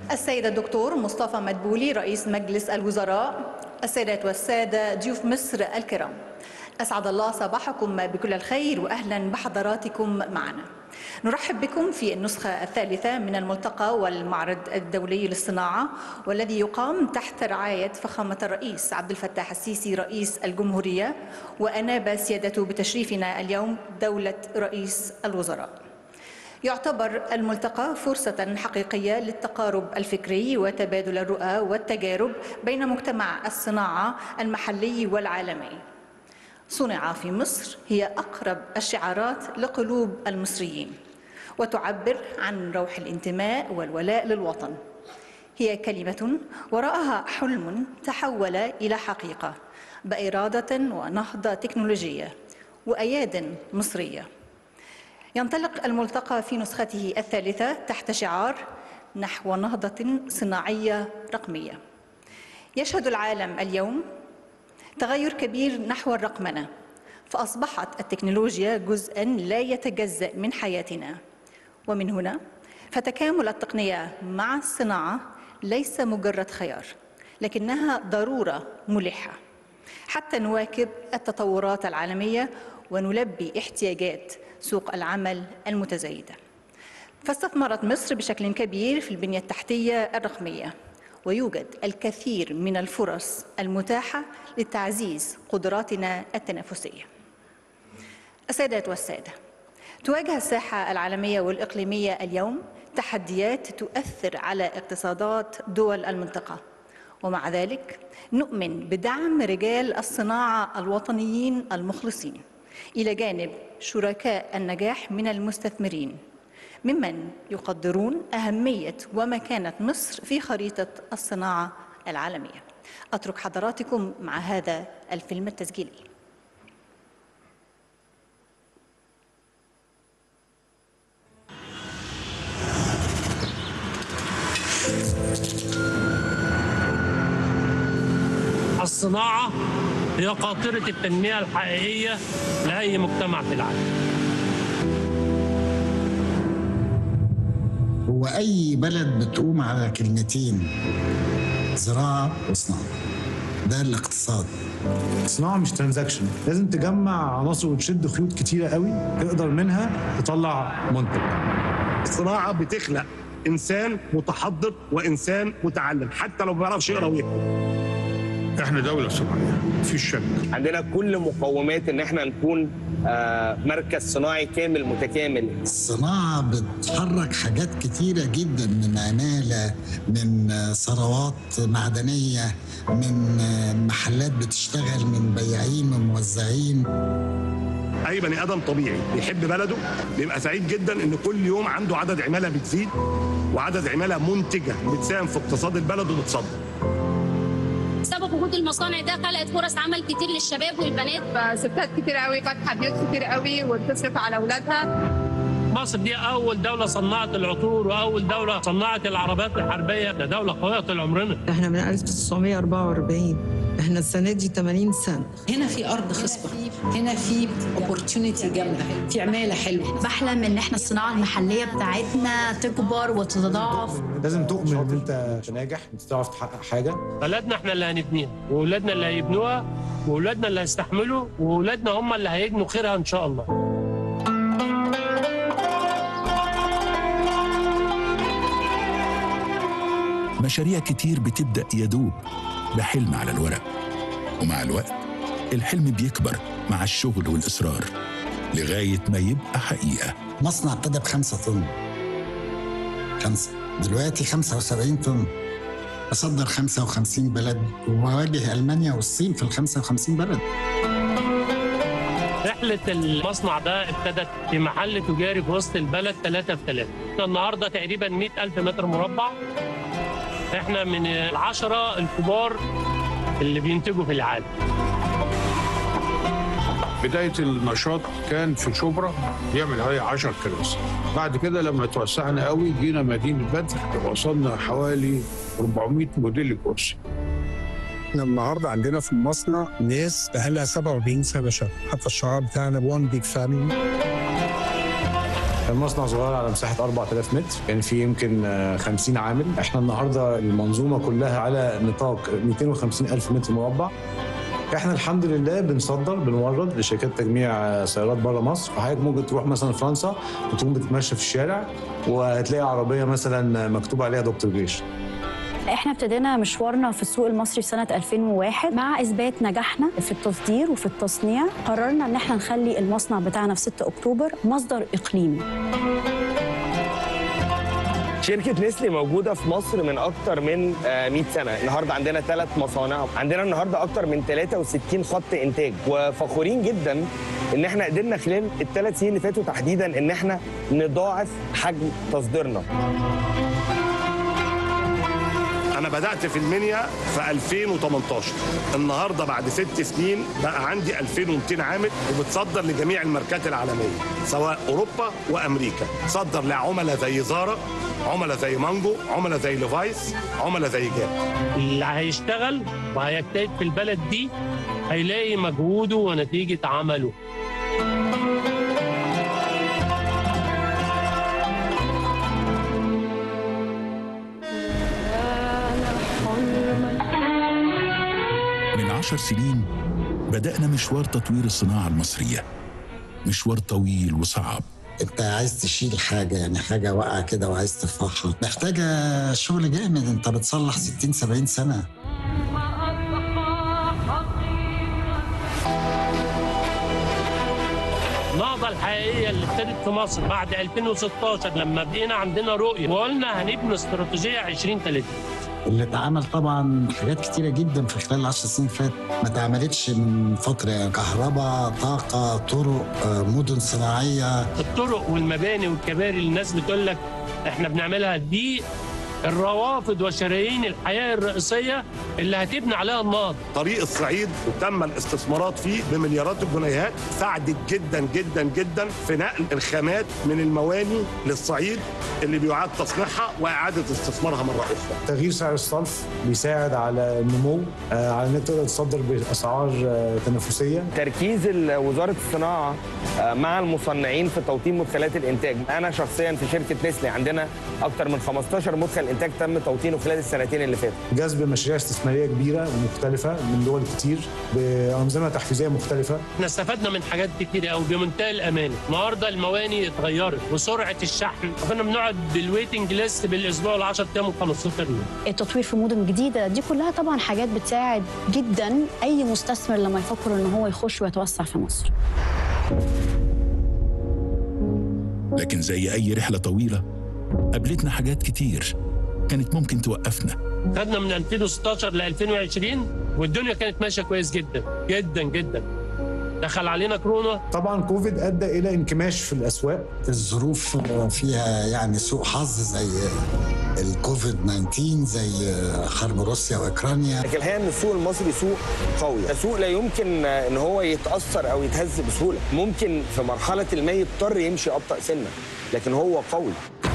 السيد الدكتور مصطفى مدبولي رئيس مجلس الوزراء السيدات والسادة ضيوف مصر الكرام أسعد الله صباحكم بكل الخير وأهلا بحضراتكم معنا نرحب بكم في النسخة الثالثة من الملتقى والمعرض الدولي للصناعة والذي يقام تحت رعاية فخامة الرئيس عبد الفتاح السيسي رئيس الجمهورية وأناب سيادته بتشريفنا اليوم دولة رئيس الوزراء يعتبر الملتقى فرصة حقيقية للتقارب الفكري وتبادل الرؤى والتجارب بين مجتمع الصناعة المحلي والعالمي. صنع في مصر هي أقرب الشعارات لقلوب المصريين وتعبر عن روح الانتماء والولاء للوطن. هي كلمة وراءها حلم تحول إلى حقيقة بإرادة ونهضة تكنولوجية وأياد مصرية. ينطلق الملتقى في نسخته الثالثة تحت شعار نحو نهضة صناعية رقمية. يشهد العالم اليوم تغير كبير نحو الرقمنة، فأصبحت التكنولوجيا جزءا لا يتجزأ من حياتنا. ومن هنا فتكامل التقنية مع الصناعة ليس مجرد خيار، لكنها ضرورة ملحة حتى نواكب التطورات العالمية ونلبي احتياجات سوق العمل المتزايدة فاستثمرت مصر بشكل كبير في البنية التحتية الرقمية ويوجد الكثير من الفرص المتاحة لتعزيز قدراتنا التنافسية السيدات والسادة تواجه الساحة العالمية والإقليمية اليوم تحديات تؤثر على اقتصادات دول المنطقة ومع ذلك نؤمن بدعم رجال الصناعة الوطنيين المخلصين إلى جانب شركاء النجاح من المستثمرين ممن يقدرون أهمية ومكانة مصر في خريطة الصناعة العالمية أترك حضراتكم مع هذا الفيلم التسجيلي الصناعة هي قاطرة التنمية الحقيقية لأي مجتمع في العالم هو أي بلد بتقوم على كلمتين زراعة وصناعة ده الاقتصاد الصناعه مش ترانزاكشن لازم تجمع عناصر وتشد خيوط كتيره قوي تقدر منها تطلع منتج الصناعه بتخلق انسان متحضر وانسان متعلم حتى لو ما بيعرفش يقرا ويكتب احنا دولة صناعية مفيش شك عندنا كل مقومات ان احنا نكون آه، مركز صناعي كامل متكامل الصناعة بتحرك حاجات كتيرة جدا من عمالة من ثروات معدنية من محلات بتشتغل من بياعين من موزعين اي بني ادم طبيعي بيحب بلده بيبقى سعيد جدا ان كل يوم عنده عدد عماله بتزيد وعدد عماله منتجه بتساهم في اقتصاد البلد وبتصدر بسبب وجود المصانع ده خلقت فرص عمل كتير للشباب والبنات ستات كتير قوي فاتحه بيوت كتير قوي وبتصرف على اولادها مصر دي أول دولة صنعت العطور وأول دولة صنعت العربات الحربية ده دولة قوية طول عمرنا احنا من 1944 احنا السنه دي 80 سنه هنا في ارض خصبه هنا في اوبورتيونيتي جامده في عماله حلوه بحلم ان احنا الصناعه المحليه بتاعتنا تكبر وتتضاعف لازم تؤمن ان انت ناجح انت تعرف تحقق حاجه بلدنا احنا اللي هنبنيها وأولادنا اللي هيبنوها وأولادنا اللي هيستحملوا وأولادنا هم اللي هيجنوا خيرها إن شاء الله مشاريع كتير بتبدأ يدوب بحلم على الورق ومع الوقت الحلم بيكبر مع الشغل والإصرار لغاية ما يبقى حقيقة مصنع ابتدى بخمسة طن خمسة دلوقتي 75 طن بصدر 55 بلد وبواجه ألمانيا والصين في ال 55 بلد رحلة المصنع ده ابتدت في محل تجاري في وسط البلد ثلاثة في ثلاثة احنا النهاردة تقريبا 100 ألف متر مربع احنا من العشرة الكبار اللي بينتجوا في العالم بداية النشاط كان في شبرا يعمل عليه 10 كراسي بعد كده لما توسعنا قوي جينا مدينة بدر وصلنا حوالي 400 موديل كرسي احنا النهارده عندنا في المصنع ناس بقالها 47 سنه شغاله حتى الشعار بتاعنا وان بيج فاميلي المصنع صغير على مساحه 4000 متر كان في يمكن آه، 50 عامل احنا النهارده المنظومه كلها على نطاق 250 الف متر مربع احنا الحمد لله بنصدر بنورد لشركات تجميع آه، سيارات بره مصر فحضرتك ممكن تروح مثلا فرنسا وتقوم بتتمشى في الشارع وهتلاقي عربيه مثلا مكتوب عليها دكتور جيش احنا ابتدينا مشوارنا في السوق المصري في سنة 2001 مع إثبات نجاحنا في التصدير وفي التصنيع قررنا إن احنا نخلي المصنع بتاعنا في 6 أكتوبر مصدر إقليمي شركة نسلي موجودة في مصر من أكتر من آه، 100 سنة، النهاردة عندنا ثلاث مصانع، عندنا النهاردة أكتر من 63 خط إنتاج، وفخورين جدا إن إحنا قدرنا خلال الثلاث سنين اللي فاتوا تحديدا إن إحنا نضاعف حجم تصديرنا. انا بدات في المنيا في 2018 النهارده بعد ست سنين بقى عندي 2200 عامل وبتصدر لجميع الماركات العالميه سواء اوروبا وامريكا تصدر لعملاء زي زارا عملاء زي مانجو عملاء زي ليفايس عملاء زي جاب اللي هيشتغل وهيجتهد في البلد دي هيلاقي مجهوده ونتيجة عمله من عشر سنين بدأنا مشوار تطوير الصناعة المصرية مشوار طويل وصعب انت عايز تشيل حاجه يعني حاجه واقعه كده وعايز ترفعها محتاجه شغل جامد انت بتصلح 60 70 سنه النهضة الحقيقية اللي ابتدت في مصر بعد 2016 لما بقينا عندنا رؤية وقلنا هنبني استراتيجية 2030 اللي اتعمل طبعا حاجات كتيره جدا في خلال العشر سنين اللي فاتت ما اتعملتش من فتره كهرباء طاقه طرق آه، مدن صناعيه الطرق والمباني والكباري اللي الناس بتقول لك احنا بنعملها دي الروافد وشرايين الحياة الرئيسية اللي هتبني عليها النهضة طريق الصعيد وتم الاستثمارات فيه بمليارات الجنيهات ساعدت جدا جدا جدا في نقل الخامات من المواني للصعيد اللي بيعاد تصنيعها واعاده استثمارها مره اخرى تغيير سعر الصرف بيساعد على النمو آه، على انك تقدر تصدر باسعار آه، تنافسيه تركيز ال- وزارة الصناعة آه، مع المصنعين في توطين مدخلات الإنتاج أنا شخصيا في شركة نسلي عندنا أكتر من 15 مدخل إنتاج تم توطينه خلال السنتين اللي فاتوا جذب مشاريع استثماريه كبيره ومختلفه من دول كتير بانظمه تحفيزيه مختلفه احنا استفدنا من حاجات كتير قوي بمنتهى الأمانة النهاردة المواني اتغيرت وسرعة الشحن كنا بنقعد بالويتنج ليست بالأسبوع ال 10 أيام و 15 يوم التطوير في مدن جديدة دي كلها طبعا حاجات بتساعد جدا أي مستثمر لما يفكر إن هو يخش ويتوسع في مصر لكن زي أي رحلة طويلة قابلتنا حاجات كتير كانت ممكن توقفنا خدنا من 2016 ل 2020 والدنيا كانت ماشية كويس جدا جدا جدا دخل علينا كورونا طبعا كوفيد ادى الى انكماش في الاسواق الظروف فيها يعني سوء حظ زي الكوفيد 19 زي حرب روسيا واوكرانيا لكن الحقيقة إن السوق المصري سوق قوي سوق لا يمكن آه، إن هو يتأثر أو يتهز بسهولة ممكن في مرحلة ما يضطر يمشي أبطأ سنة لكن هو قوي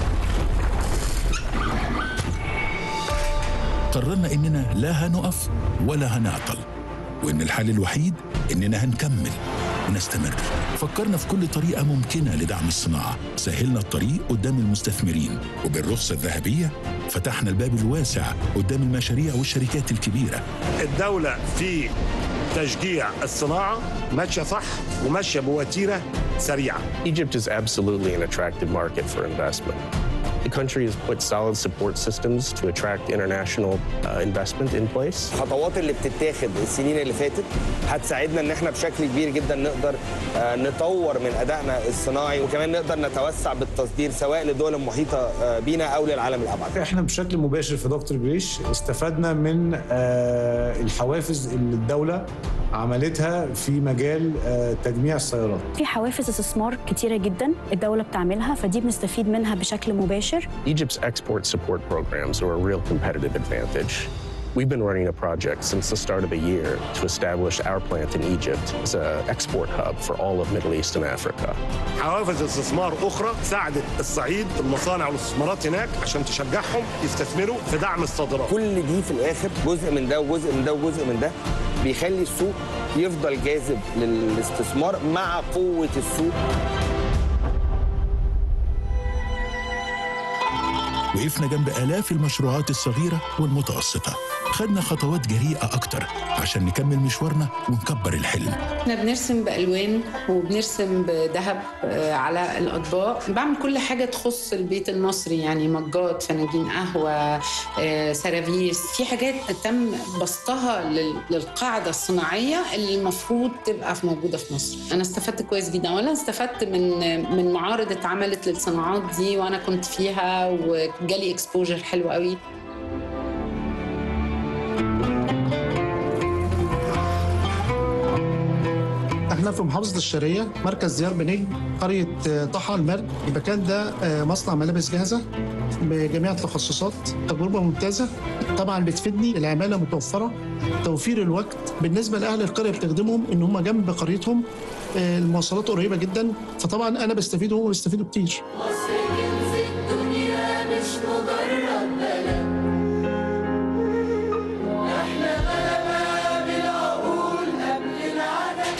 قررنا إننا لا هنقف ولا هنعطل وإن الحل الوحيد إننا هنكمل ونستمر فكرنا في كل طريقة ممكنة لدعم الصناعة سهلنا الطريق قدام المستثمرين وبالرخصة الذهبية فتحنا الباب الواسع قدام المشاريع والشركات الكبيرة الدوله في تشجيع الصناعه ماشيه صح وماشيه بوتيره سريعه Egypt is absolutely an attractive market for investment. The country has put solid support systems to attract international uh, investment in place. الخطوات اللي بتتاخد السنين اللي فاتت هتساعدنا ان احنا بشكل كبير جدا نقدر آه، نطور من ادائنا الصناعي وكمان نقدر نتوسع بالتصدير سواء للدول المحيطه آه، بينا او للعالم الابعد. احنا بشكل مباشر في دكتور جريش استفدنا من آه، الحوافز اللي الدوله عملتها في مجال آه، تجميع السيارات في حوافز استثمار كتيرة جدا الدولة بتعملها فدي بنستفيد منها بشكل مباشر Egypt's export support programs are a real competitive advantage. We've been running a project since the start of the year to establish our plant in Egypt as an export hub for all of Middle East and Africa. حوافز استثمار اخرى ساعدت الصعيد المصانع والاستثمارات هناك عشان تشجعهم يستثمروا في دعم الصادرات كل دي في الاخر جزء من ده وجزء من ده وجزء من ده بيخلي السوق يفضل جاذب للاستثمار مع قوه السوق وقفنا جنب آلاف المشروعات الصغيرة والمتوسطة خدنا خطوات جريئة أكتر عشان نكمل مشوارنا ونكبر الحلم احنا بنرسم بالوان وبنرسم بذهب آه، على الاطباق بعمل كل حاجه تخص البيت المصري يعني مجات فناجين قهوه آه، سرافيس في حاجات تم بسطها لل- للقاعده الصناعيه اللي المفروض تبقى في موجوده في مصر انا استفدت كويس جدا ولا استفدت من من معارض اتعملت للصناعات دي وانا كنت فيها وجالي اكسبوجر حلو قوي احنا في محافظة الشرقية مركز ديار بنجم قرية آه، طحا المرج المكان ده آه، مصنع ملابس جاهزة بجميع التخصصات تجربة ممتازة طبعا بتفيدني العمالة متوفرة توفير الوقت بالنسبة لأهل القرية بتخدمهم إن هم جنب قريتهم آه، المواصلات قريبة جدا فطبعا أنا بستفيد وهم بيستفيدوا كتير مصر كنز الدنيا مش مجرد بلد احنا غلبة بالعقول قبل العدد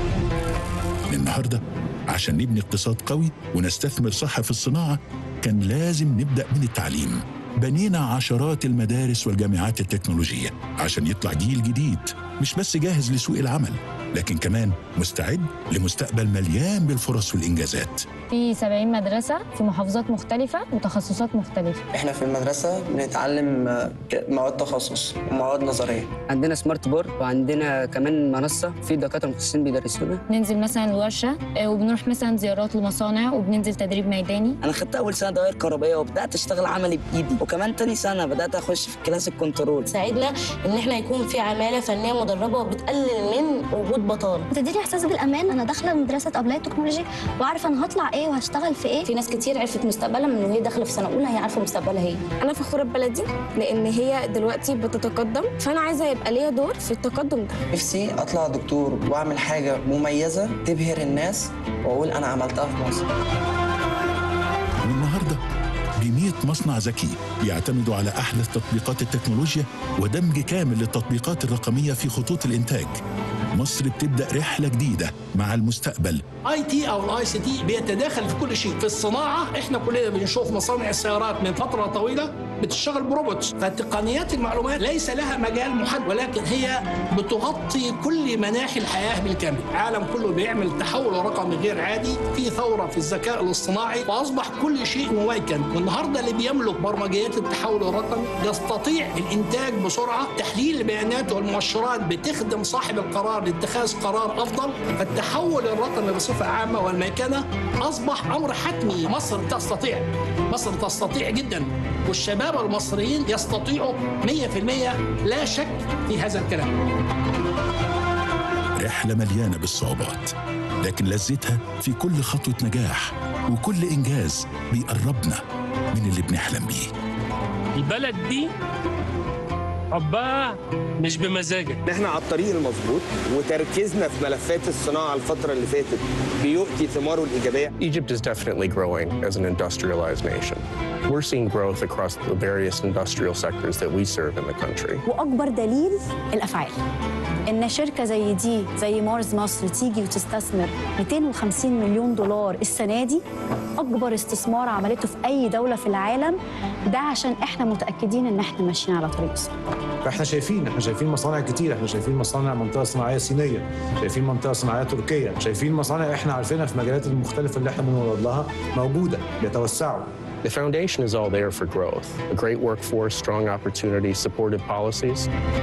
من النهاردة عشان نبني اقتصاد قوي ونستثمر صح في الصناعة كان لازم نبدأ من التعليم بنينا عشرات المدارس والجامعات التكنولوجية عشان يطلع جيل جديد مش بس جاهز لسوق العمل لكن كمان مستعد لمستقبل مليان بالفرص والإنجازات في 70 مدرسة في محافظات مختلفة وتخصصات مختلفة احنا في المدرسة بنتعلم آه، ك- مواد تخصص ومواد نظرية عندنا سمارت بورد وعندنا كمان منصه في دكاتره مخصصين بيدرسونا ننزل مثلا الورشة آه، وبنروح مثلا زيارات لمصانع وبننزل تدريب ميداني انا خدت اول سنه دوائر كهربائيه وبدات اشتغل عملي بايدي وكمان تاني سنه بدات اخش في كلاس الكنترول ساعدنا ان احنا يكون في عماله فنيه مدربه وبتقلل من وجود بطاله بتديني احساس بالامان انا داخله مدرسه ابلاي تكنولوجي وعارفه انا هطلع ايه وهشتغل في ايه في ناس كتير عرفت مستقبلها من وهي داخله في سنه اولى هي عارفه مستقبلها ايه انا فخوره ببلدي لان هي دلوقتي بتتقدم فانا عايزه يبقى ليا دور في التقدم ده نفسي اطلع دكتور واعمل حاجة مميزة تبهر الناس واقول انا عملتها في مصر والنهاردة ب مصنع ذكي بيعتمدوا على أحدث تطبيقات التكنولوجيا ودمج كامل للتطبيقات الرقمية في خطوط الإنتاج مصر بتبدأ رحلة جديدة مع المستقبل اي تي او الاي سي تي بيتداخل في كل شيء في الصناعه احنا كلنا بنشوف مصانع السيارات من فتره طويله بتشتغل بروبوتس فتقنيات المعلومات ليس لها مجال محدد ولكن هي بتغطي كل مناحي الحياه بالكامل العالم كله بيعمل تحول رقمي غير عادي في ثوره في الذكاء الاصطناعي واصبح كل شيء مميكن والنهارده اللي بيملك برمجيات التحول الرقمي يستطيع الانتاج بسرعه تحليل البيانات والمؤشرات بتخدم صاحب القرار لاتخاذ قرار افضل فالتحول الرقمي بصفه عامه والميكنه اصبح امر حتمي مصر تستطيع مصر تستطيع جدا والشباب المصريين يستطيعوا 100% لا شك في هذا الكلام رحلة مليانة بالصعوبات لكن لذتها في كل خطوة نجاح وكل إنجاز بيقربنا من اللي بنحلم بيه البلد دي حبها مش بمزاجك احنا على الطريق المظبوط وتركيزنا في ملفات الصناعه الفتره اللي فاتت بيؤتي ثماره الايجابيه Egypt is definitely growing as an industrialized nation. We're seeing growth across the various industrial sectors that we serve in the country. واكبر دليل الافعال ان شركه زي دي زي مارز مصر تيجي وتستثمر 250 مليون دولار السنه دي اكبر استثمار عملته في اي دوله في العالم ده عشان احنا متاكدين ان احنا ماشيين على طريق صح فاحنا شايفين احنا شايفين مصانع كتير احنا شايفين مصانع منطقه صناعيه صينيه شايفين منطقه صناعيه تركيه شايفين مصانع احنا عارفينها في المجالات المختلفه اللي احنا بنورد لها موجوده بيتوسعوا The foundation is all there for growth a great workforce, strong opportunity, supportive policies.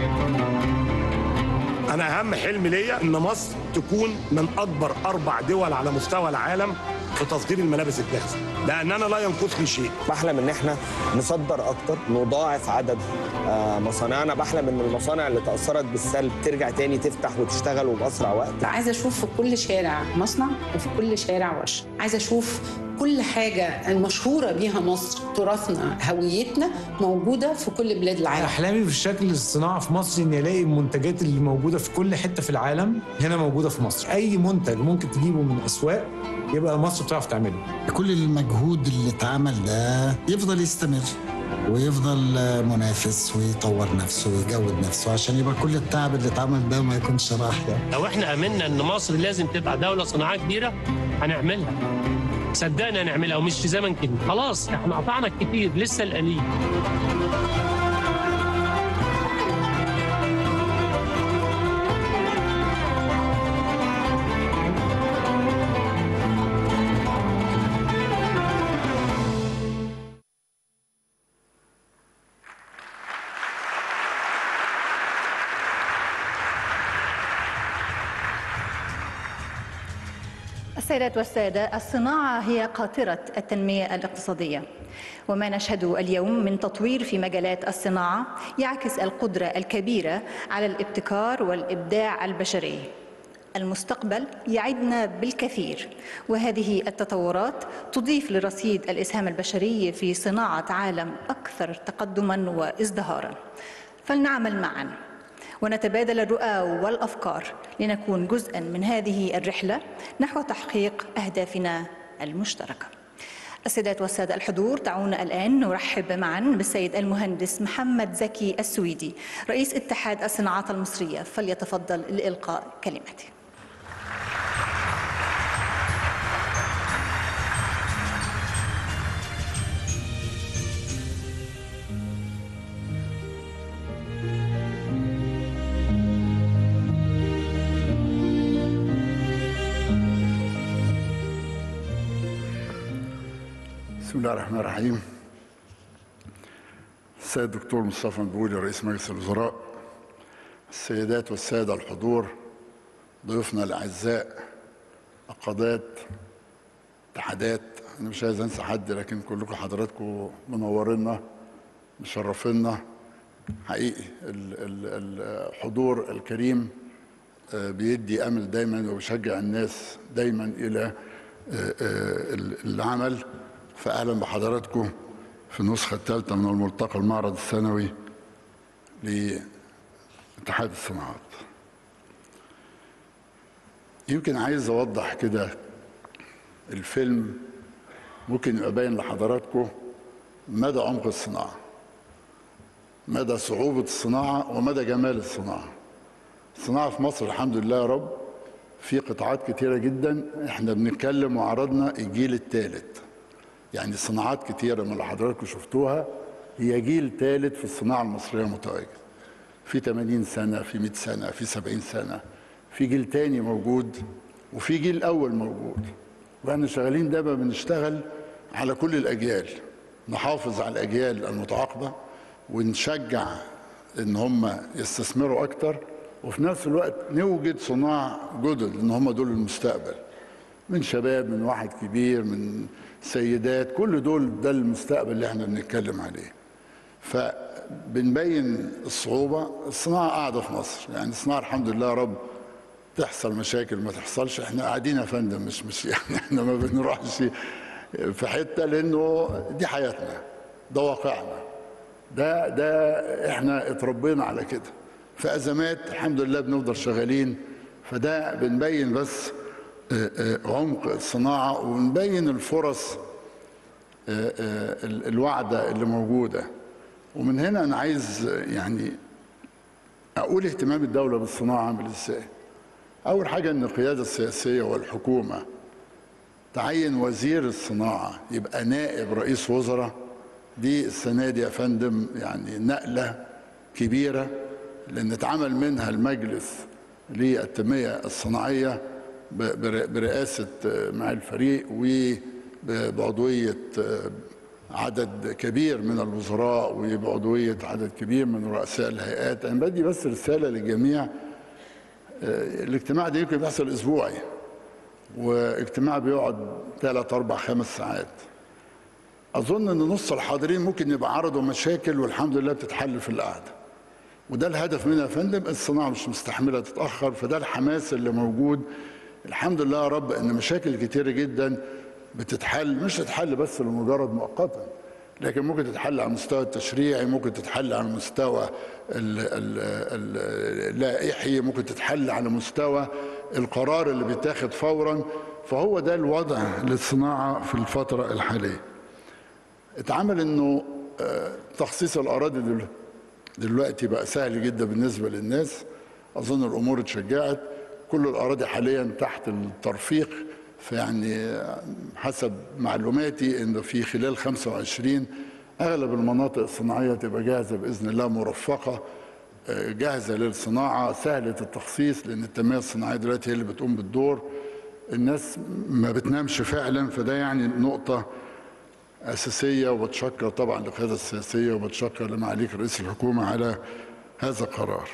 انا اهم حلم ليا ان مصر تكون من اكبر اربع دول على مستوى العالم في تصدير الملابس الجاهزه لاننا لا ينقصني شيء بحلم ان احنا نصدر اكتر نضاعف عدد آه، مصانعنا بحلم ان المصانع اللي تاثرت بالسلب ترجع تاني تفتح وتشتغل وباسرع وقت عايزه اشوف في كل شارع مصنع وفي كل شارع ورشه عايزه اشوف كل حاجه المشهوره بيها مصر تراثنا هويتنا موجوده في كل بلاد العالم احلامي في شكل الصناعه في مصر اني الاقي المنتجات اللي موجوده في كل حته في العالم هنا موجوده في مصر اي منتج ممكن تجيبه من اسواق يبقى مصر بتعرف تعمله كل المجهود اللي اتعمل ده يفضل يستمر ويفضل منافس ويطور نفسه ويجود نفسه عشان يبقى كل التعب اللي اتعمل ده ما يكونش راح يعني لو احنا امنا ان مصر لازم تبقى دوله صناعيه كبيره هنعملها صدقنا نعملها ومش في زمن كده خلاص احنا قطعنا الكتير لسه القليل السيدات والسادة الصناعة هي قاطرة التنمية الاقتصادية وما نشهده اليوم من تطوير في مجالات الصناعة يعكس القدرة الكبيرة على الابتكار والإبداع البشري المستقبل يعدنا بالكثير وهذه التطورات تضيف لرصيد الإسهام البشري في صناعة عالم أكثر تقدما وازدهارا فلنعمل معا ونتبادل الرؤى والافكار لنكون جزءا من هذه الرحله نحو تحقيق اهدافنا المشتركه. السيدات والساده الحضور دعونا الان نرحب معا بالسيد المهندس محمد زكي السويدي رئيس اتحاد الصناعات المصريه فليتفضل لالقاء كلمته. بسم الله الرحمن الرحيم السيد الدكتور مصطفى مدبولي رئيس مجلس الوزراء السيدات والسادة الحضور ضيوفنا الأعزاء القادات اتحادات أنا مش عايز أنسى حد لكن كلكم حضراتكم منورينا مشرفينا حقيقي ال- ال- الحضور الكريم آه، بيدي أمل دايما وبيشجع الناس دايما إلى آه، آه، ال- العمل فأهلا بحضراتكم في النسخة الثالثة من الملتقى المعرض السنوي لاتحاد الصناعات يمكن عايز أوضح كده الفيلم ممكن يبقى باين لحضراتكم مدى عمق الصناعة مدى صعوبة الصناعة ومدى جمال الصناعة الصناعة في مصر الحمد لله يا رب في قطاعات كتيرة جدا احنا بنتكلم وعرضنا الجيل الثالث يعني صناعات كتيرة من اللي حضراتكم شفتوها هي جيل ثالث في الصناعة المصرية متواجد في 80 سنة في 100 سنة في 70 سنة في جيل تاني موجود وفي جيل أول موجود واحنا شغالين دايما بنشتغل على كل الأجيال نحافظ على الأجيال المتعاقبة ونشجع إن هم يستثمروا أكتر وفي نفس الوقت نوجد صناع جدد إن هم دول المستقبل من شباب من واحد كبير من سيدات كل دول ده المستقبل اللي احنا بنتكلم عليه فبنبين الصعوبة الصناعة قاعدة في مصر يعني الصناعة الحمد لله يا رب تحصل مشاكل ما تحصلش احنا قاعدين يا فندم مش مش يعني احنا ما بنروحش في حتة لأنه دي حياتنا ده واقعنا ده ده احنا اتربينا على كده في أزمات الحمد لله بنفضل شغالين فده بنبين بس آه، آه، عمق الصناعة ونبين الفرص آه، آه، ال- الواعدة اللي موجودة ومن هنا أنا عايز آه، يعني أقول اهتمام الدولة بالصناعة عامل إزاي أول حاجة إن القيادة السياسية والحكومة تعين وزير الصناعة يبقى نائب رئيس وزراء دي السنة دي يا فندم يعني نقلة كبيرة لأن اتعمل منها المجلس للتنمية الصناعية ب- بر- برئاسة آه، مع الفريق وبعضوية آه، عدد كبير من الوزراء وبعضوية عدد كبير من رؤساء الهيئات أنا بدي بس رسالة للجميع آه، الاجتماع ده يمكن بيحصل أسبوعي واجتماع بيقعد ثلاث أربع خمس ساعات أظن إن نص الحاضرين ممكن يبقى عرضوا مشاكل والحمد لله بتتحل في القعدة وده الهدف منها يا فندم الصناعة مش مستحملة تتأخر فده الحماس اللي موجود الحمد لله يا رب إن مشاكل كتيرة جدا بتتحل مش تتحل بس لمجرد مؤقتا لكن ممكن تتحل على المستوى التشريعي ممكن تتحل على المستوى ال- ال- ال- اللائحي ممكن تتحل على مستوى القرار اللي بيتاخد فورا فهو ده الوضع للصناعة في الفترة الحالية اتعمل انه آه، تخصيص الاراضي دل- دلوقتي بقى سهل جدا بالنسبه للناس اظن الامور اتشجعت كل الاراضي حاليا تحت الترفيق فيعني حسب معلوماتي انه في خلال 25 اغلب المناطق الصناعيه تبقى جاهزه باذن الله مرفقه آه، جاهزه للصناعه سهله التخصيص لان التنميه الصناعيه دلوقتي هي اللي بتقوم بالدور الناس ما بتنامش فعلا فده يعني نقطه اساسيه وبتشكر طبعا القياده السياسيه وبتشكر لمعاليك رئيس الحكومه على هذا القرار.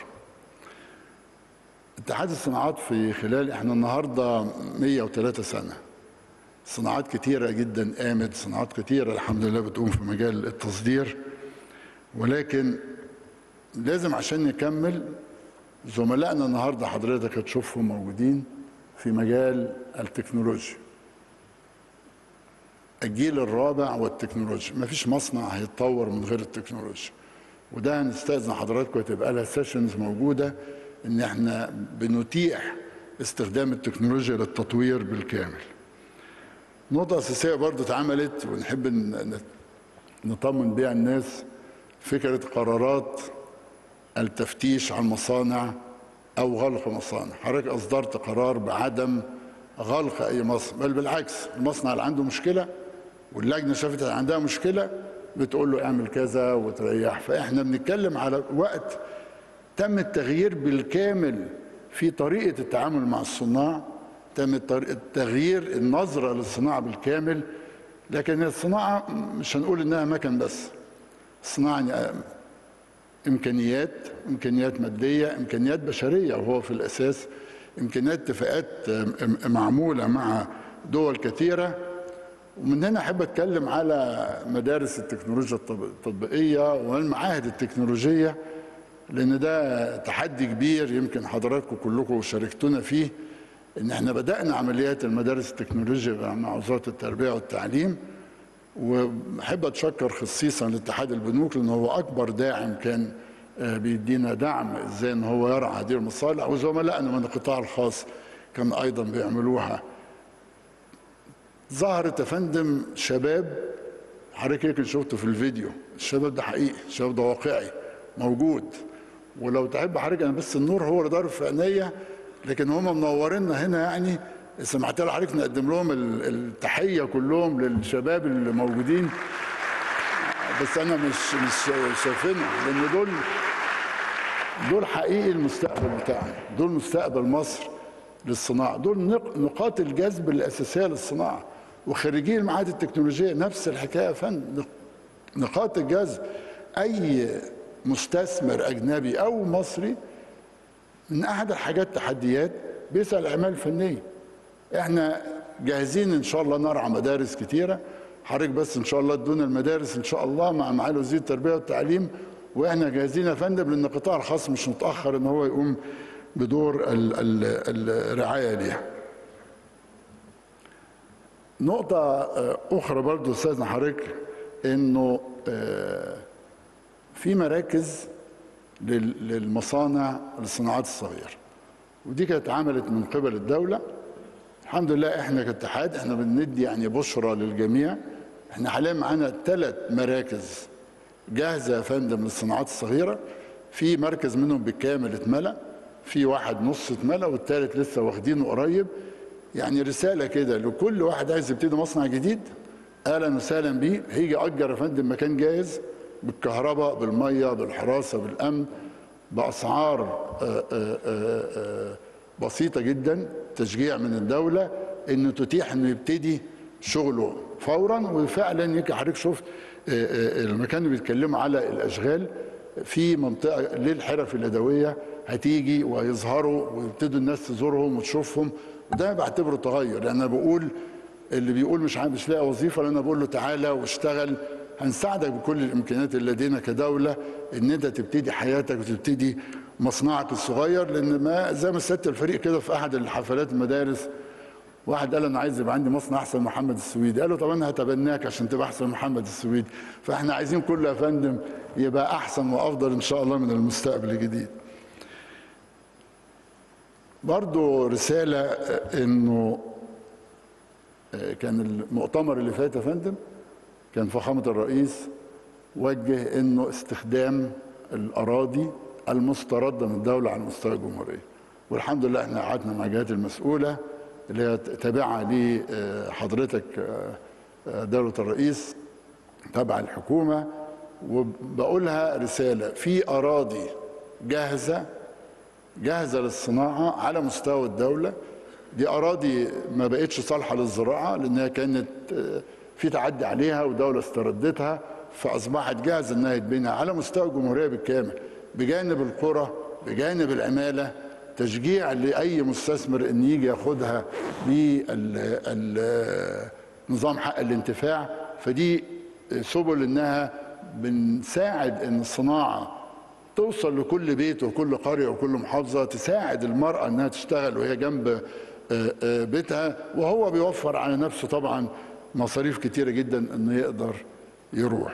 اتحاد الصناعات في خلال احنا النهارده 103 سنه صناعات كتيره جدا قامت صناعات كتيره الحمد لله بتقوم في مجال التصدير ولكن لازم عشان نكمل زملائنا النهارده حضرتك هتشوفهم موجودين في مجال التكنولوجيا الجيل الرابع والتكنولوجيا مفيش مصنع هيتطور من غير التكنولوجيا وده هنستأذن حضراتكم تبقى لها سيشنز موجودة ان احنا بنتيح استخدام التكنولوجيا للتطوير بالكامل نقطة أساسية برضو اتعملت ونحب ن- نطمن بيها الناس فكرة قرارات التفتيش على المصانع أو غلق مصانع حضرتك أصدرت قرار بعدم غلق أي مصنع بل بالعكس المصنع اللي عنده مشكلة واللجنة شافت اللي عندها مشكلة بتقول له اعمل كذا وتريح فإحنا بنتكلم على وقت تم التغيير بالكامل في طريقة التعامل مع الصناع تم الطريق- تغيير النظرة للصناعة بالكامل لكن الصناعة مش هنقول إنها مكن بس الصناعة يعني إمكانيات إمكانيات مادية إمكانيات بشرية وهو في الأساس إمكانيات اتفاقات م- معمولة مع دول كثيرة ومن هنا أحب أتكلم على مدارس التكنولوجيا التطب- التطبيقية والمعاهد التكنولوجية لأن ده تحدي كبير يمكن حضراتكم كلكم شاركتونا فيه إن إحنا بدأنا عمليات المدارس التكنولوجيا مع وزارة التربية والتعليم وأحب أتشكر خصيصا لاتحاد البنوك لأن هو أكبر داعم كان آه، بيدينا دعم إزاي إن هو يرعى هذه المصالح وزملائنا من القطاع الخاص كان أيضا بيعملوها ظهرت يا فندم شباب حضرتك يمكن شفته في الفيديو الشباب ده حقيقي الشباب ده واقعي موجود ولو تحب حضرتك انا بس النور هو اللي ضارب في عينيا لكن هم منورينا هنا يعني سمعت لي حضرتك نقدم لهم ال- التحيه كلهم للشباب اللي موجودين بس انا مش مش شايفينهم لان دول دول حقيقي المستقبل بتاعنا دول مستقبل مصر للصناعه دول نق- نقاط الجذب الاساسيه للصناعه وخريجي المعاهد التكنولوجيه نفس الحكايه يا فندم نق- نقاط الجذب اي مستثمر اجنبي او مصري من احد الحاجات تحديات بيسال اعمال فنيه احنا جاهزين ان شاء الله نرعى مدارس كتيره حضرتك بس ان شاء الله ادونا المدارس ان شاء الله مع معالي وزير التربيه والتعليم واحنا جاهزين يا فندم لان القطاع الخاص مش متاخر ان هو يقوم بدور ال- ال- الرعايه ليها. نقطة آه، أخرى برضو أستاذنا حضرتك إنه آه، في مراكز لل- للمصانع للصناعات الصغيرة ودي كانت اتعملت من قبل الدولة الحمد لله احنا كاتحاد احنا بندي يعني بشرى للجميع احنا حاليا معانا ثلاث مراكز جاهزة يا فندم للصناعات الصغيرة في مركز منهم بالكامل اتملى في واحد نص اتملى والثالث لسه واخدينه قريب يعني رسالة كده لكل واحد عايز يبتدي مصنع جديد اهلا وسهلا بيه هيجي اجر يا فندم مكان جاهز بالكهرباء بالميه بالحراسه بالامن باسعار آه، آه، آه، آه، بسيطه جدا تشجيع من الدوله انه تتيح انه يبتدي شغله فورا وفعلا يمكن حضرتك شفت آه، آه، المكان اللي بيتكلموا على الاشغال في منطقه للحرف اليدويه هتيجي وهيظهروا ويبتدوا الناس تزورهم وتشوفهم وده أنا بعتبره تغير لان انا بقول اللي بيقول مش عارف مش لاقي وظيفه انا بقول له تعالى واشتغل هنساعدك بكل الامكانيات اللي لدينا كدوله ان انت تبتدي حياتك وتبتدي مصنعك الصغير لان ما زي ما سياده الفريق كده في احد الحفلات المدارس واحد قال انا عايز يبقى عندي مصنع احسن من محمد السويدي قال له طب انا هتبناك عشان تبقى احسن من محمد السويدي فاحنا عايزين كله يا فندم يبقى احسن وافضل ان شاء الله من المستقبل الجديد برضو رساله آه، انه آه، كان المؤتمر اللي فات يا فندم كان فخامه الرئيس وجه انه استخدام الاراضي المسترده من الدوله على مستوى الجمهوريه والحمد لله احنا قعدنا مع الجهات المسؤوله اللي هي تابعه لحضرتك دوله الرئيس تبع الحكومه وبقولها رساله في اراضي جاهزه جاهزه للصناعه على مستوى الدوله دي اراضي ما بقتش صالحه للزراعه لانها كانت آه، في تعدي عليها ودوله استردتها فاصبحت جاهزه انها يتبنى على مستوى الجمهوريه بالكامل بجانب القرى بجانب العماله تشجيع لاي مستثمر ان يجي ياخدها بنظام حق الانتفاع فدي سبل انها بنساعد ان الصناعه توصل لكل بيت وكل قريه وكل محافظه تساعد المراه انها تشتغل وهي جنب آه، آه، بيتها وهو بيوفر على نفسه طبعا مصاريف كتيره جدا انه يقدر يروح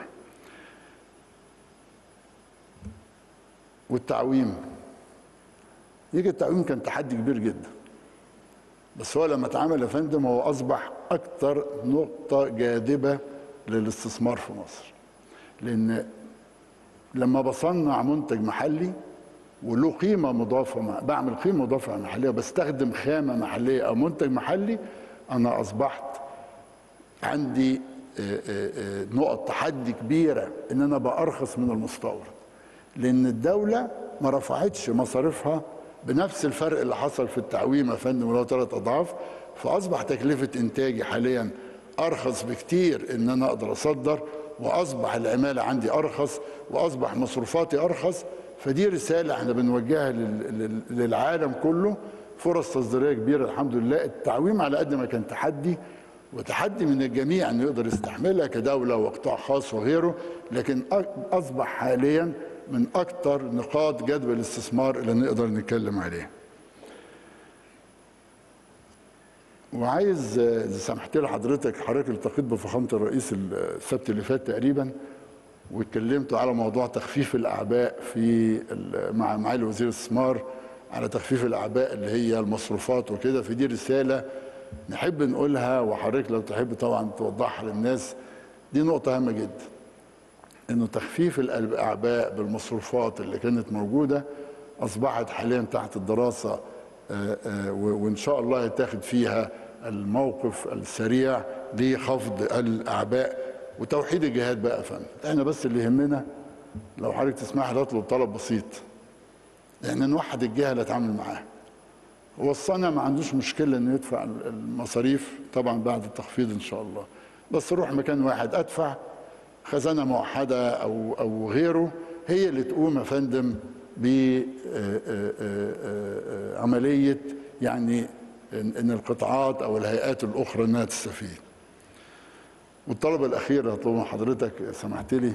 والتعويم يجي التعويم كان تحدي كبير جدا بس هو لما اتعمل يا فندم هو اصبح اكتر نقطه جاذبه للاستثمار في مصر لان لما بصنع منتج محلي وله قيمه مضافه مع- بعمل قيمه مضافه محليه بستخدم خامه محليه او منتج محلي انا اصبحت عندي آه، آه، آه، نقط تحدي كبيره ان انا بارخص من المستورد لان الدوله ما رفعتش مصاريفها بنفس الفرق اللي حصل في التعويم يا فندم اللي هو ثلاث اضعاف فاصبح تكلفه انتاجي حاليا ارخص بكتير ان انا اقدر اصدر واصبح العماله عندي ارخص واصبح مصروفاتي ارخص فدي رساله احنا بنوجهها لل- لل- للعالم كله فرص تصديريه كبيره الحمد لله التعويم على قد ما كان تحدي وتحدي من الجميع انه يقدر يستحملها كدوله وقطاع خاص وغيره لكن أ- اصبح حاليا من اكثر نقاط جذب الاستثمار اللي نقدر نتكلم عليها. وعايز آه، اذا سمحت لي حضرتك حضرتك التقيت بفخامه الرئيس السبت اللي فات تقريبا واتكلمت على موضوع تخفيف الاعباء في ال- مع معالي وزير الاستثمار على تخفيف الاعباء اللي هي المصروفات وكده فدي رساله نحب نقولها وحضرتك لو تحب طبعا توضحها للناس دي نقطه هامه جدا انه تخفيف الاعباء بالمصروفات اللي كانت موجوده اصبحت حاليا تحت الدراسه آه، آه، و- وان شاء الله يتاخد فيها الموقف السريع لخفض الاعباء وتوحيد الجهات بقى يا فندم احنا بس اللي يهمنا لو حضرتك تسمح لي اطلب طلب بسيط يعني نوحد الجهه اللي اتعامل معاها هو الصانع ما عندوش مشكله انه يدفع المصاريف طبعا بعد التخفيض ان شاء الله بس روح مكان واحد ادفع خزانه موحده او او غيره هي اللي تقوم يا فندم بعمليه يعني ان إن القطاعات او الهيئات الاخرى انها تستفيد. والطلب الاخير اللي هطلبه من حضرتك سمحت لي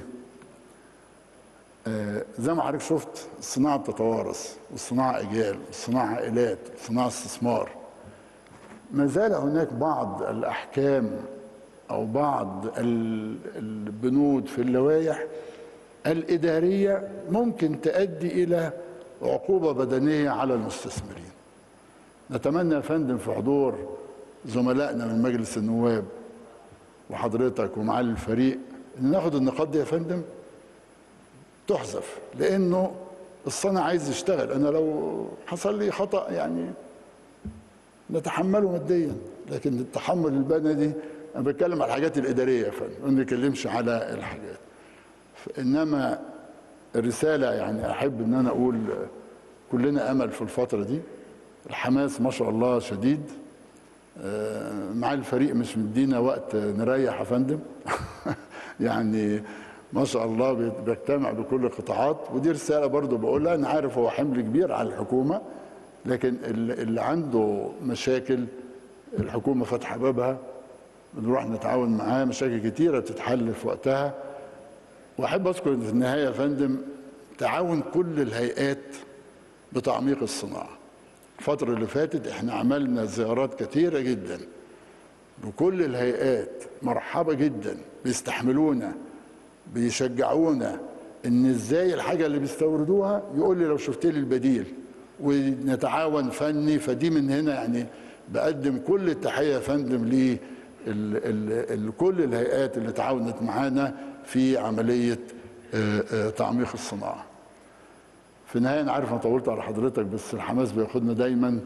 آه، زي ما حضرتك شفت الصناعه بتتوارث والصناعه اجيال والصناعه عائلات والصناعه استثمار ما زال هناك بعض الاحكام او بعض ال- البنود في اللوائح الاداريه ممكن تؤدي الى عقوبه بدنيه على المستثمرين نتمنى يا فندم في حضور زملائنا من مجلس النواب وحضرتك ومعالي الفريق ان ناخد النقاط دي يا فندم تحذف لانه الصانع عايز يشتغل انا لو حصل لي خطا يعني نتحمله ماديا لكن التحمل البدني دي انا بتكلم على الحاجات الاداريه يا فندم ما بنتكلمش على الحاجات انما الرساله يعني احب ان انا اقول كلنا امل في الفتره دي الحماس ما شاء الله شديد آه، مع الفريق مش مدينا وقت نريح يا فندم يعني ما شاء الله بيت- بيجتمع بكل القطاعات ودي رساله برضو بقولها انا عارف هو حمل كبير على الحكومه لكن اللي اللي عنده مشاكل الحكومه فاتحه بابها بنروح نتعاون معاه مشاكل كتيره بتتحل في وقتها واحب اذكر في النهايه يا فندم تعاون كل الهيئات بتعميق الصناعه الفتره اللي فاتت احنا عملنا زيارات كتيره جدا لكل الهيئات مرحبا جدا بيستحملونا بيشجعونا ان ازاي الحاجه اللي بيستوردوها يقول لي لو شفت لي البديل ونتعاون فني فدي من هنا يعني بقدم كل التحيه يا فندم ل كل الهيئات اللي تعاونت معانا في عمليه آه، آه، تعميق الصناعه. في النهايه انا عارف انا طولت على حضرتك بس الحماس بياخدنا دايما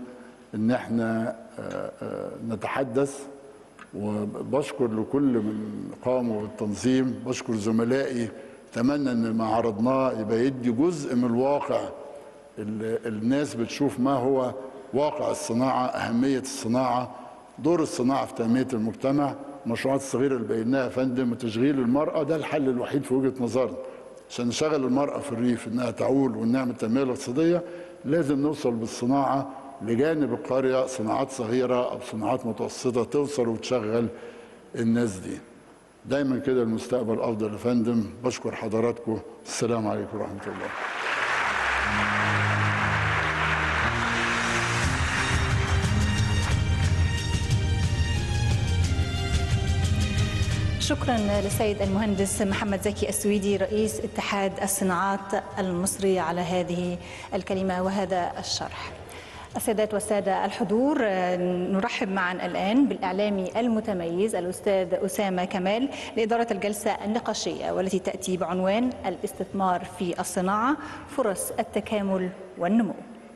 ان احنا آه، آه، نتحدث وبشكر لكل من قاموا بالتنظيم بشكر زملائي اتمنى ان ما عرضناه يبقى يدي جزء من الواقع ال- الناس بتشوف ما هو واقع الصناعه اهميه الصناعه دور الصناعه في تنميه المجتمع المشروعات الصغيره اللي بيناها يا فندم وتشغيل المراه ده الحل الوحيد في وجهه نظرنا عشان نشغل المراه في الريف انها تعول ونعمل التنميه الاقتصاديه لازم نوصل بالصناعه لجانب القريه صناعات صغيره او صناعات متوسطه توصل وتشغل الناس دي دايما كده المستقبل افضل يا فندم بشكر حضراتكم السلام عليكم ورحمه الله شكرا للسيد المهندس محمد زكي السويدي رئيس اتحاد الصناعات المصري على هذه الكلمة وهذا الشرح السادات والسادة الحضور آه، نرحب معا الآن بالإعلامي المتميز الأستاذ أسامة كمال لإدارة الجلسة النقاشية والتي تأتي بعنوان الاستثمار في الصناعة فرص التكامل والنمو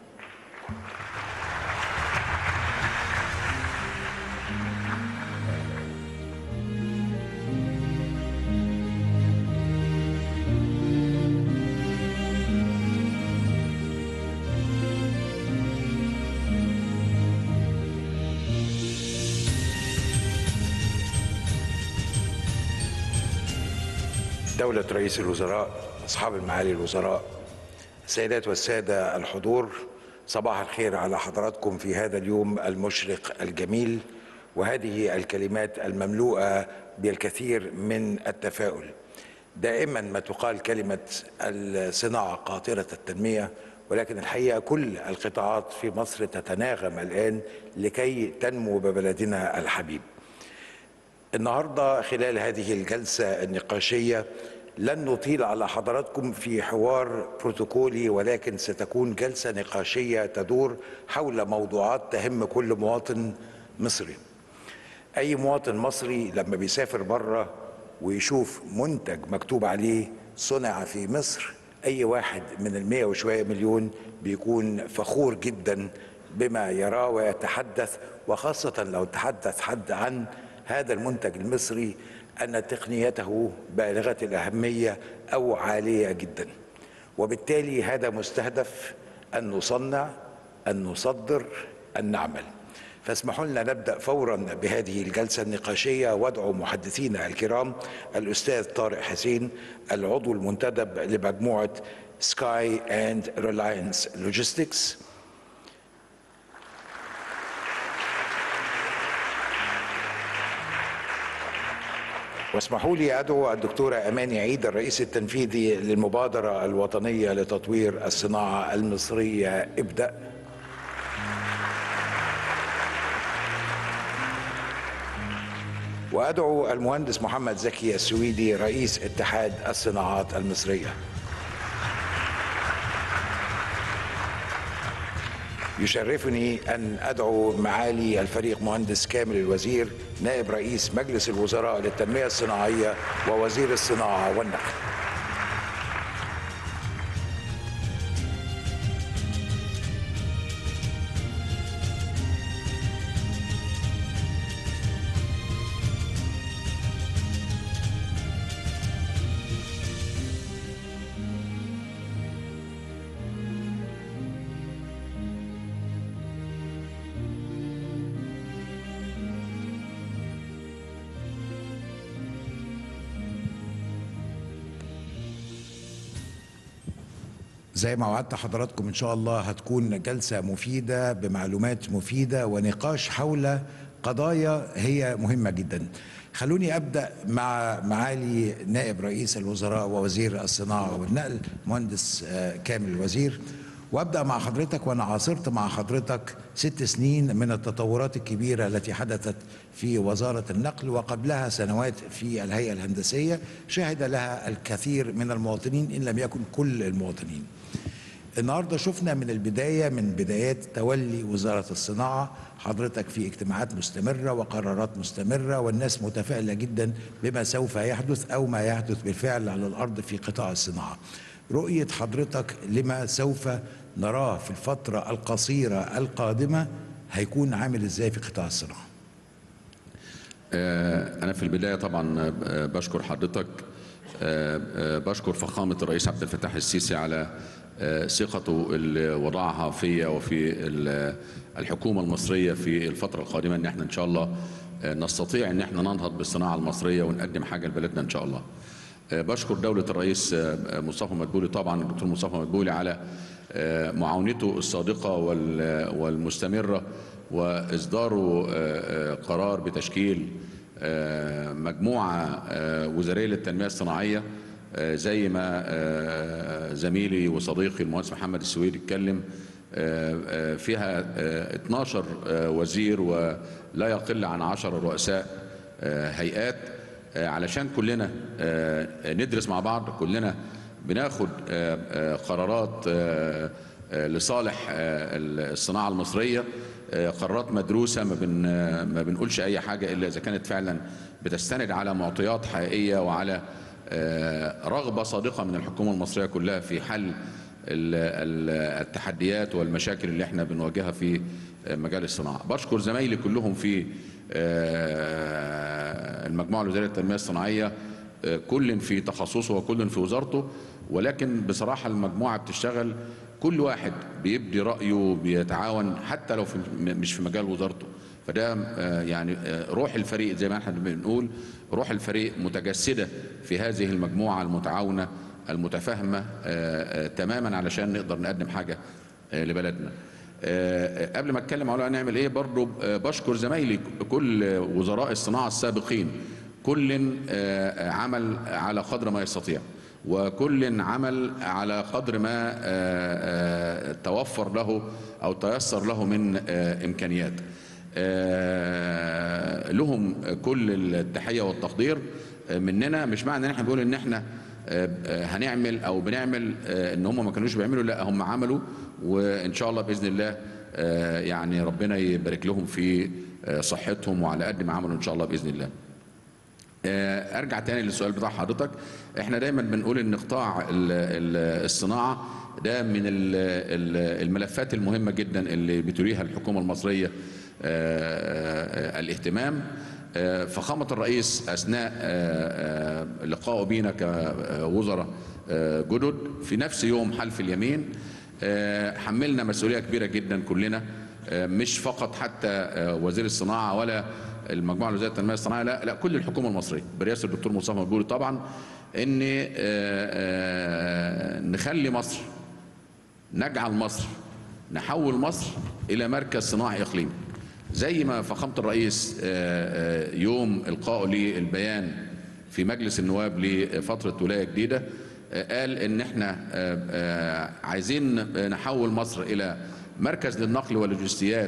دولة رئيس الوزراء أصحاب المعالي الوزراء السيدات والسادة الحضور صباح الخير على حضراتكم في هذا اليوم المشرق الجميل وهذه الكلمات المملوءة بالكثير من التفاؤل دائما ما تقال كلمة الصناعة قاطرة التنمية ولكن الحقيقة كل القطاعات في مصر تتناغم الآن لكي تنمو ببلدنا الحبيب النهارده خلال هذه الجلسه النقاشيه لن نطيل على حضراتكم في حوار بروتوكولي ولكن ستكون جلسه نقاشيه تدور حول موضوعات تهم كل مواطن مصري. اي مواطن مصري لما بيسافر بره ويشوف منتج مكتوب عليه صنع في مصر اي واحد من المية وشويه مليون بيكون فخور جدا بما يراه ويتحدث وخاصه لو تحدث حد عن هذا المنتج المصري ان تقنيته بالغه الاهميه او عاليه جدا وبالتالي هذا مستهدف ان نصنع ان نصدر ان نعمل فاسمحوا لنا نبدا فورا بهذه الجلسه النقاشيه وادعو محدثينا الكرام الاستاذ طارق حسين العضو المنتدب لمجموعه سكاي اند ريلاينس لوجيستكس واسمحوا لي ادعو الدكتوره اماني عيد الرئيس التنفيذي للمبادره الوطنيه لتطوير الصناعه المصريه ابدا وادعو المهندس محمد زكي السويدي رئيس اتحاد الصناعات المصريه يشرفني ان ادعو معالي الفريق مهندس كامل الوزير نائب رئيس مجلس الوزراء للتنميه الصناعيه ووزير الصناعه والنقل زي ما وعدت حضراتكم ان شاء الله هتكون جلسه مفيده بمعلومات مفيده ونقاش حول قضايا هي مهمه جدا. خلوني ابدا مع معالي نائب رئيس الوزراء ووزير الصناعه والنقل مهندس آه، كامل الوزير وابدا مع حضرتك وانا عاصرت مع حضرتك ست سنين من التطورات الكبيره التي حدثت في وزاره النقل وقبلها سنوات في الهيئه الهندسيه شهد لها الكثير من المواطنين ان لم يكن كل المواطنين. النهارده شفنا من البدايه من بدايات تولي وزاره الصناعه حضرتك في اجتماعات مستمره وقرارات مستمره والناس متفائله جدا بما سوف يحدث او ما يحدث بالفعل على الارض في قطاع الصناعه. رؤيه حضرتك لما سوف نراه في الفتره القصيره القادمه هيكون عامل ازاي في قطاع الصناعه آه، أنا في البداية طبعا آه، بشكر حضرتك آه، آه، بشكر فخامة الرئيس عبد الفتاح السيسي على آه، ثقته اللي وضعها فيا وفي ال- الحكومة المصرية في الفترة القادمة إن احنا إن شاء الله آه، نستطيع إن احنا ننهض بالصناعة المصرية ونقدم حاجة لبلدنا إن شاء الله. آه، بشكر دولة الرئيس آه، مصطفى مدبولي طبعا الدكتور مصطفى مدبولي على آه، معاونته الصادقة وال- والمستمرة وإصداره آه، آه، قرار بتشكيل آه، مجموعة آه، وزارية للتنمية الصناعية آه، زي ما آه، زميلي وصديقي المهندس محمد السويدي اتكلم آه، آه، فيها آه، 12 آه، وزير ولا يقل عن 10 رؤساء آه، هيئات آه، علشان كلنا آه، ندرس مع بعض كلنا بناخد آه، آه، قرارات آه، آه، لصالح آه، الصناعة المصرية آه، قرارات مدروسة ما, بن ما بنقولش أي حاجة إلا إذا كانت فعلا بتستند على معطيات حقيقية وعلى آه، رغبة صادقة من الحكومة المصرية كلها في حل ال- ال- التحديات والمشاكل اللي احنا بنواجهها في آه، مجال الصناعة بشكر زمايلي كلهم في آه، المجموعة الوزارية للتنمية الصناعية آه، كل في تخصصه وكل في وزارته ولكن بصراحة المجموعة بتشتغل كل واحد بيبدي رأيه بيتعاون حتى لو في م- مش في مجال وزارته فده آه، يعني آه، روح الفريق زي ما احنا بنقول روح الفريق متجسدة في هذه المجموعة المتعاونة المتفاهمة آه، آه، تماما علشان نقدر نقدم حاجة آه، لبلدنا آه، قبل ما اتكلم على نعمل ايه برضو آه، بشكر زمايلي كل وزراء الصناعة السابقين كل آه، عمل على قدر ما يستطيع وكل عمل على قدر ما آه، آه، توفر له او تيسر له من آه، امكانيات آه، لهم كل التحيه والتقدير آه، مننا مش معنى ان احنا بنقول ان احنا آه، آه، هنعمل او بنعمل آه، ان هم ما كانوش بيعملوا لا هم عملوا وان شاء الله باذن الله آه، يعني ربنا يبارك لهم في آه، صحتهم وعلى قد ما عملوا ان شاء الله باذن الله. آه، ارجع تاني للسؤال بتاع حضرتك احنا دايما بنقول ان قطاع ال- ال- الصناعه ده من ال- ال- الملفات المهمه جدا اللي بتريها الحكومه المصريه آه، آه، الاهتمام آه، فخامه الرئيس اثناء آه، آه، لقائه بينا كوزراء آه، جدد في نفس يوم حلف اليمين آه، حملنا مسؤوليه كبيره جدا كلنا آه، مش فقط حتى آه، وزير الصناعه ولا المجموعه الوزاريه للتنميه الصناعيه لا لا كل الحكومه المصريه برئاسه الدكتور مصطفى مدبولي طبعا ان آه، آه، نخلي مصر نجعل مصر نحول مصر الى مركز صناعي اقليمي زي ما فخامه الرئيس آه، آه، يوم القائه للبيان في مجلس النواب لفتره ولايه جديده آه، قال ان احنا آه، آه، عايزين نحول مصر الى مركز للنقل واللوجستيات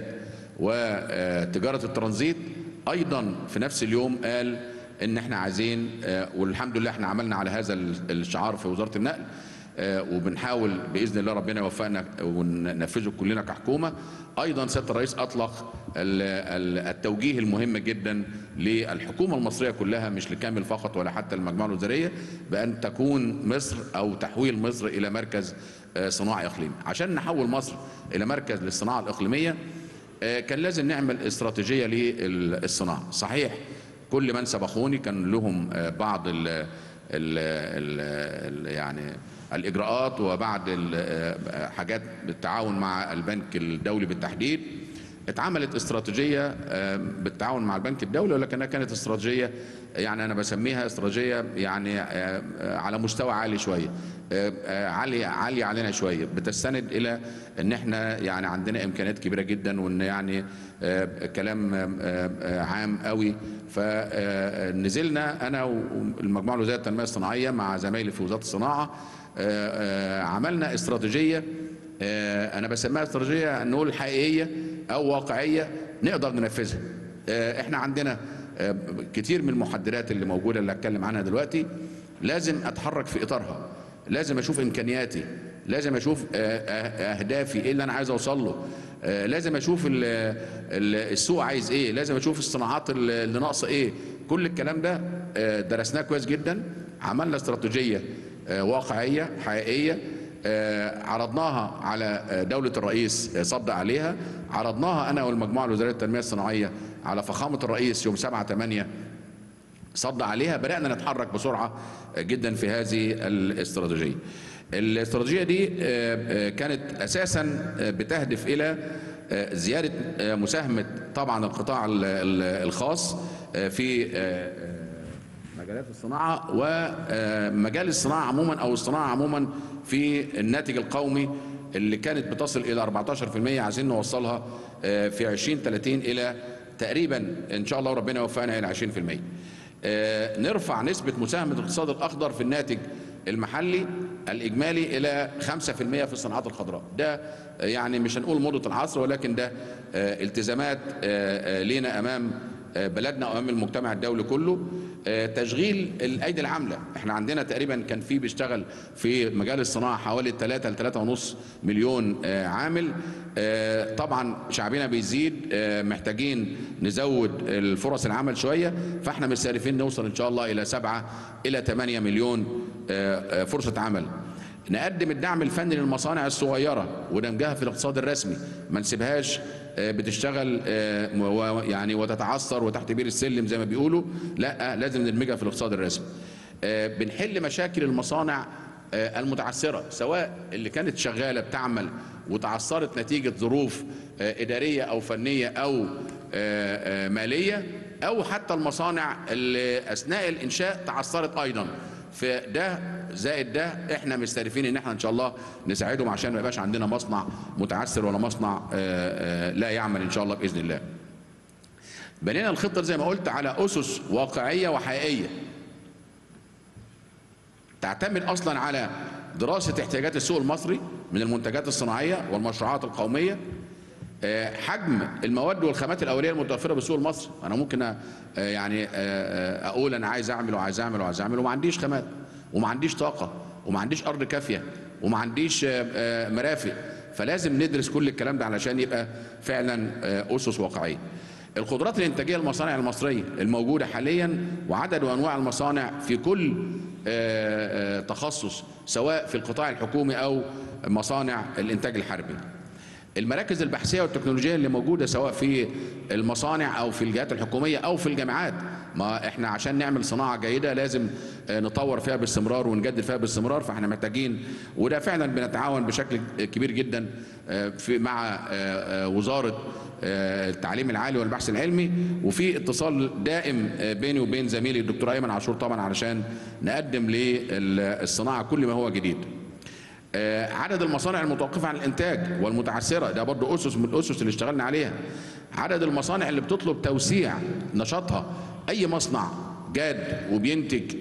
وتجاره الترانزيت ايضا في نفس اليوم قال ان احنا عايزين آه، والحمد لله احنا عملنا على هذا الشعار في وزاره النقل آه، وبنحاول باذن الله ربنا يوفقنا وننفذه كلنا كحكومه ايضا سياده الرئيس اطلق ال- ال- التوجيه المهم جدا للحكومه المصريه كلها مش لكامل فقط ولا حتى المجموعه الوزاريه بان تكون مصر او تحويل مصر الى مركز آه، صناعي اقليمي عشان نحول مصر الى مركز للصناعه الاقليميه آه، كان لازم نعمل استراتيجيه للصناعه صحيح كل من سبقوني كان لهم آه، بعض ال ال ال ال يعني الاجراءات وبعض الحاجات بالتعاون مع البنك الدولي بالتحديد اتعملت استراتيجيه آه، بالتعاون مع البنك الدولي ولكنها كانت استراتيجيه يعني انا بسميها استراتيجيه يعني آه، آه، على مستوى عالي شويه آه، آه، عالي عاليه علينا شويه بتستند الى ان احنا يعني عندنا امكانيات كبيره جدا وان يعني آه، كلام آه، آه، عام قوي فنزلنا انا والمجموعه الوزاريه للتنميه الصناعيه مع زمايلي في وزاره الصناعه آه، آه، عملنا استراتيجيه آه، انا بسميها استراتيجيه نقول حقيقيه او واقعيه نقدر ننفذها آه، احنا عندنا آه، كتير من المحددات اللي موجوده اللي هتكلم عنها دلوقتي لازم اتحرك في اطارها لازم اشوف امكانياتي لازم اشوف آه، آه، اهدافي ايه اللي انا عايز اوصل له آه، لازم اشوف ال- ال- السوق عايز ايه لازم اشوف الصناعات اللي اللي ناقصه ايه كل الكلام ده آه، درسناه كويس جدا عملنا استراتيجيه آه، واقعيه حقيقيه آه، عرضناها على آه، دولة الرئيس آه، صد عليها عرضناها أنا والمجموعة الوزارية للتنمية الصناعية على فخامة الرئيس يوم 7 8 صد عليها بدأنا نتحرك بسرعة جدا في هذه الاستراتيجية الاستراتيجية دي آه، آه، كانت أساسا آه، بتهدف إلى آه، زيادة آه، مساهمة طبعا القطاع ال- ال- الخاص آه، في آه، آه، مجالات الصناعة ومجال الصناعة عموما أو الصناعة عموما في الناتج القومي اللي كانت بتصل إلى 14% عايزين نوصلها آه، في 2030 إلى تقريبا إن شاء الله ربنا يوفقنا إلى 20% آه، نرفع نسبة مساهمة الاقتصاد الأخضر في الناتج المحلي الإجمالي إلى 5% في الصناعات الخضراء ده آه، يعني مش هنقول موضة العصر ولكن ده آه، التزامات آه، آه، لينا أمام آه، بلدنا وامام المجتمع الدولي كله آه، تشغيل الايدي العامله احنا عندنا تقريبا كان في بيشتغل في مجال الصناعه حوالي 3 ل 3.5 مليون آه، عامل آه، طبعا شعبنا بيزيد آه، محتاجين نزود الفرص العمل شويه فاحنا مستهدفين نوصل ان شاء الله الى 7 الى 8 مليون آه، آه، فرصه عمل نقدم الدعم الفني للمصانع الصغيره ودمجها في الاقتصاد الرسمي ما نسيبهاش آه، بتشتغل آه، و- يعني وتتعثر وتحت بير السلم زي ما بيقولوا لا لازم ندمجها في الاقتصاد الرسمي آه، بنحل مشاكل المصانع آه، المتعثره سواء اللي كانت شغاله بتعمل وتعثرت نتيجه ظروف آه، اداريه او فنيه او آه، آه، ماليه او حتى المصانع اللي اثناء الانشاء تعثرت ايضا فده زائد ده احنا مستهدفين ان احنا ان شاء الله نساعدهم عشان ما يبقاش عندنا مصنع متعثر ولا مصنع آه، آه، لا يعمل ان شاء الله باذن الله. بنينا الخطه زي ما قلت على اسس واقعيه وحقيقيه. تعتمد اصلا على دراسه احتياجات السوق المصري من المنتجات الصناعيه والمشروعات القوميه آه، حجم المواد والخامات الاوليه المتوفره بالسوق المصري انا ممكن آه، يعني آه، آه، اقول انا عايز اعمل وعايز اعمل وعايز اعمل وما عنديش خامات وما عنديش طاقه وما عنديش ارض كافيه وما عنديش آه، آه، مرافق فلازم ندرس كل الكلام ده علشان يبقى فعلا آه، اسس واقعيه القدرات الانتاجيه للمصانع المصريه الموجوده حاليا وعدد وانواع المصانع في كل آه، آه، تخصص سواء في القطاع الحكومي او مصانع الانتاج الحربي المراكز البحثيه والتكنولوجيه اللي موجوده سواء في المصانع او في الجهات الحكوميه او في الجامعات ما احنا عشان نعمل صناعه جيده لازم آه، نطور فيها باستمرار ونجدد فيها باستمرار فاحنا محتاجين وده فعلا بنتعاون بشكل كبير جدا آه، في مع آه، آه، وزاره آه، التعليم العالي والبحث العلمي وفي اتصال دائم آه، بيني وبين زميلي الدكتور ايمن عاشور طبعا علشان نقدم للصناعه كل ما هو جديد آه، عدد المصانع المتوقفة عن الإنتاج والمتعثرة ده برضو أسس من الأسس اللي اشتغلنا عليها عدد المصانع اللي بتطلب توسيع نشاطها أي مصنع جاد وبينتج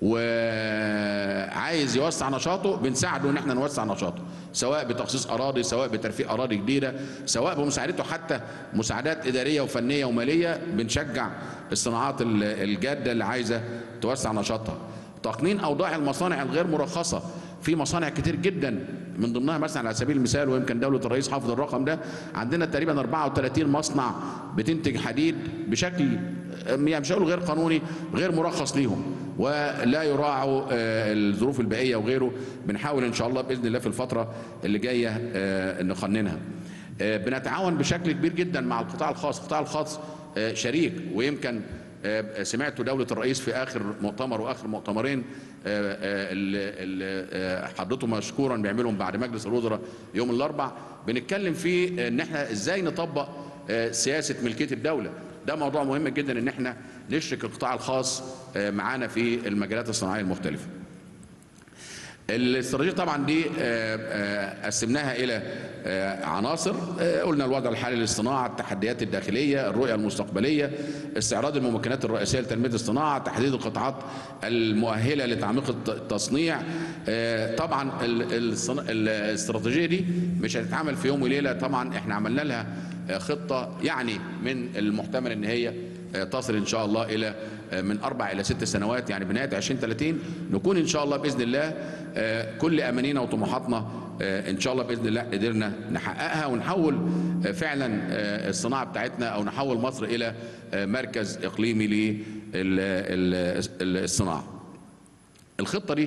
وعايز يوسع نشاطه بنساعده ان احنا نوسع نشاطه سواء بتخصيص اراضي سواء بترفيق اراضي جديده سواء بمساعدته حتى مساعدات اداريه وفنيه وماليه بنشجع الصناعات ال- الجاده اللي عايزه توسع نشاطها تقنين اوضاع المصانع الغير مرخصه في مصانع كتير جدا من ضمنها مثلا على سبيل المثال ويمكن دوله الرئيس حافظ الرقم ده عندنا تقريبا 34 مصنع بتنتج حديد بشكل يعني مش هقول غير قانوني غير مرخص ليهم ولا يراعوا آه، الظروف البيئيه وغيره بنحاول ان شاء الله باذن الله في الفتره اللي جايه آه، نقننها آه، بنتعاون بشكل كبير جدا مع القطاع الخاص القطاع الخاص آه، شريك ويمكن آه، سمعت دولة الرئيس في آخر مؤتمر وآخر مؤتمرين آه، آه، اللي اللي، آه، حضرته مشكورا بيعملهم بعد مجلس الوزراء يوم الأربع بنتكلم في إن احنا ازاي نطبق آه، سياسة ملكية الدولة ده موضوع مهم جدا ان احنا نشرك القطاع الخاص آه، معانا في المجالات الصناعية المختلفة الاستراتيجيه طبعا دي آه، آه، قسمناها الى آه، عناصر آه، قلنا الوضع الحالي للصناعه التحديات الداخليه الرؤيه المستقبليه استعراض الممكنات الرئيسيه لتنميه الصناعه تحديد القطاعات المؤهله لتعميق الت- التصنيع آه، طبعا ال- الصنا- الاستراتيجيه دي مش هتتعمل في يوم وليله طبعا احنا عملنا لها آه، خطه يعني من المحتمل ان هي آه، تصل ان شاء الله الى آه، من اربع الى ست سنوات يعني بنهايه 2030 نكون ان شاء الله باذن الله آه، كل امانينا وطموحاتنا آه، ان شاء الله باذن الله قدرنا نحققها ونحول آه، فعلا آه، الصناعه بتاعتنا او نحول مصر الى آه، مركز اقليمي للصناعه. الخطه دي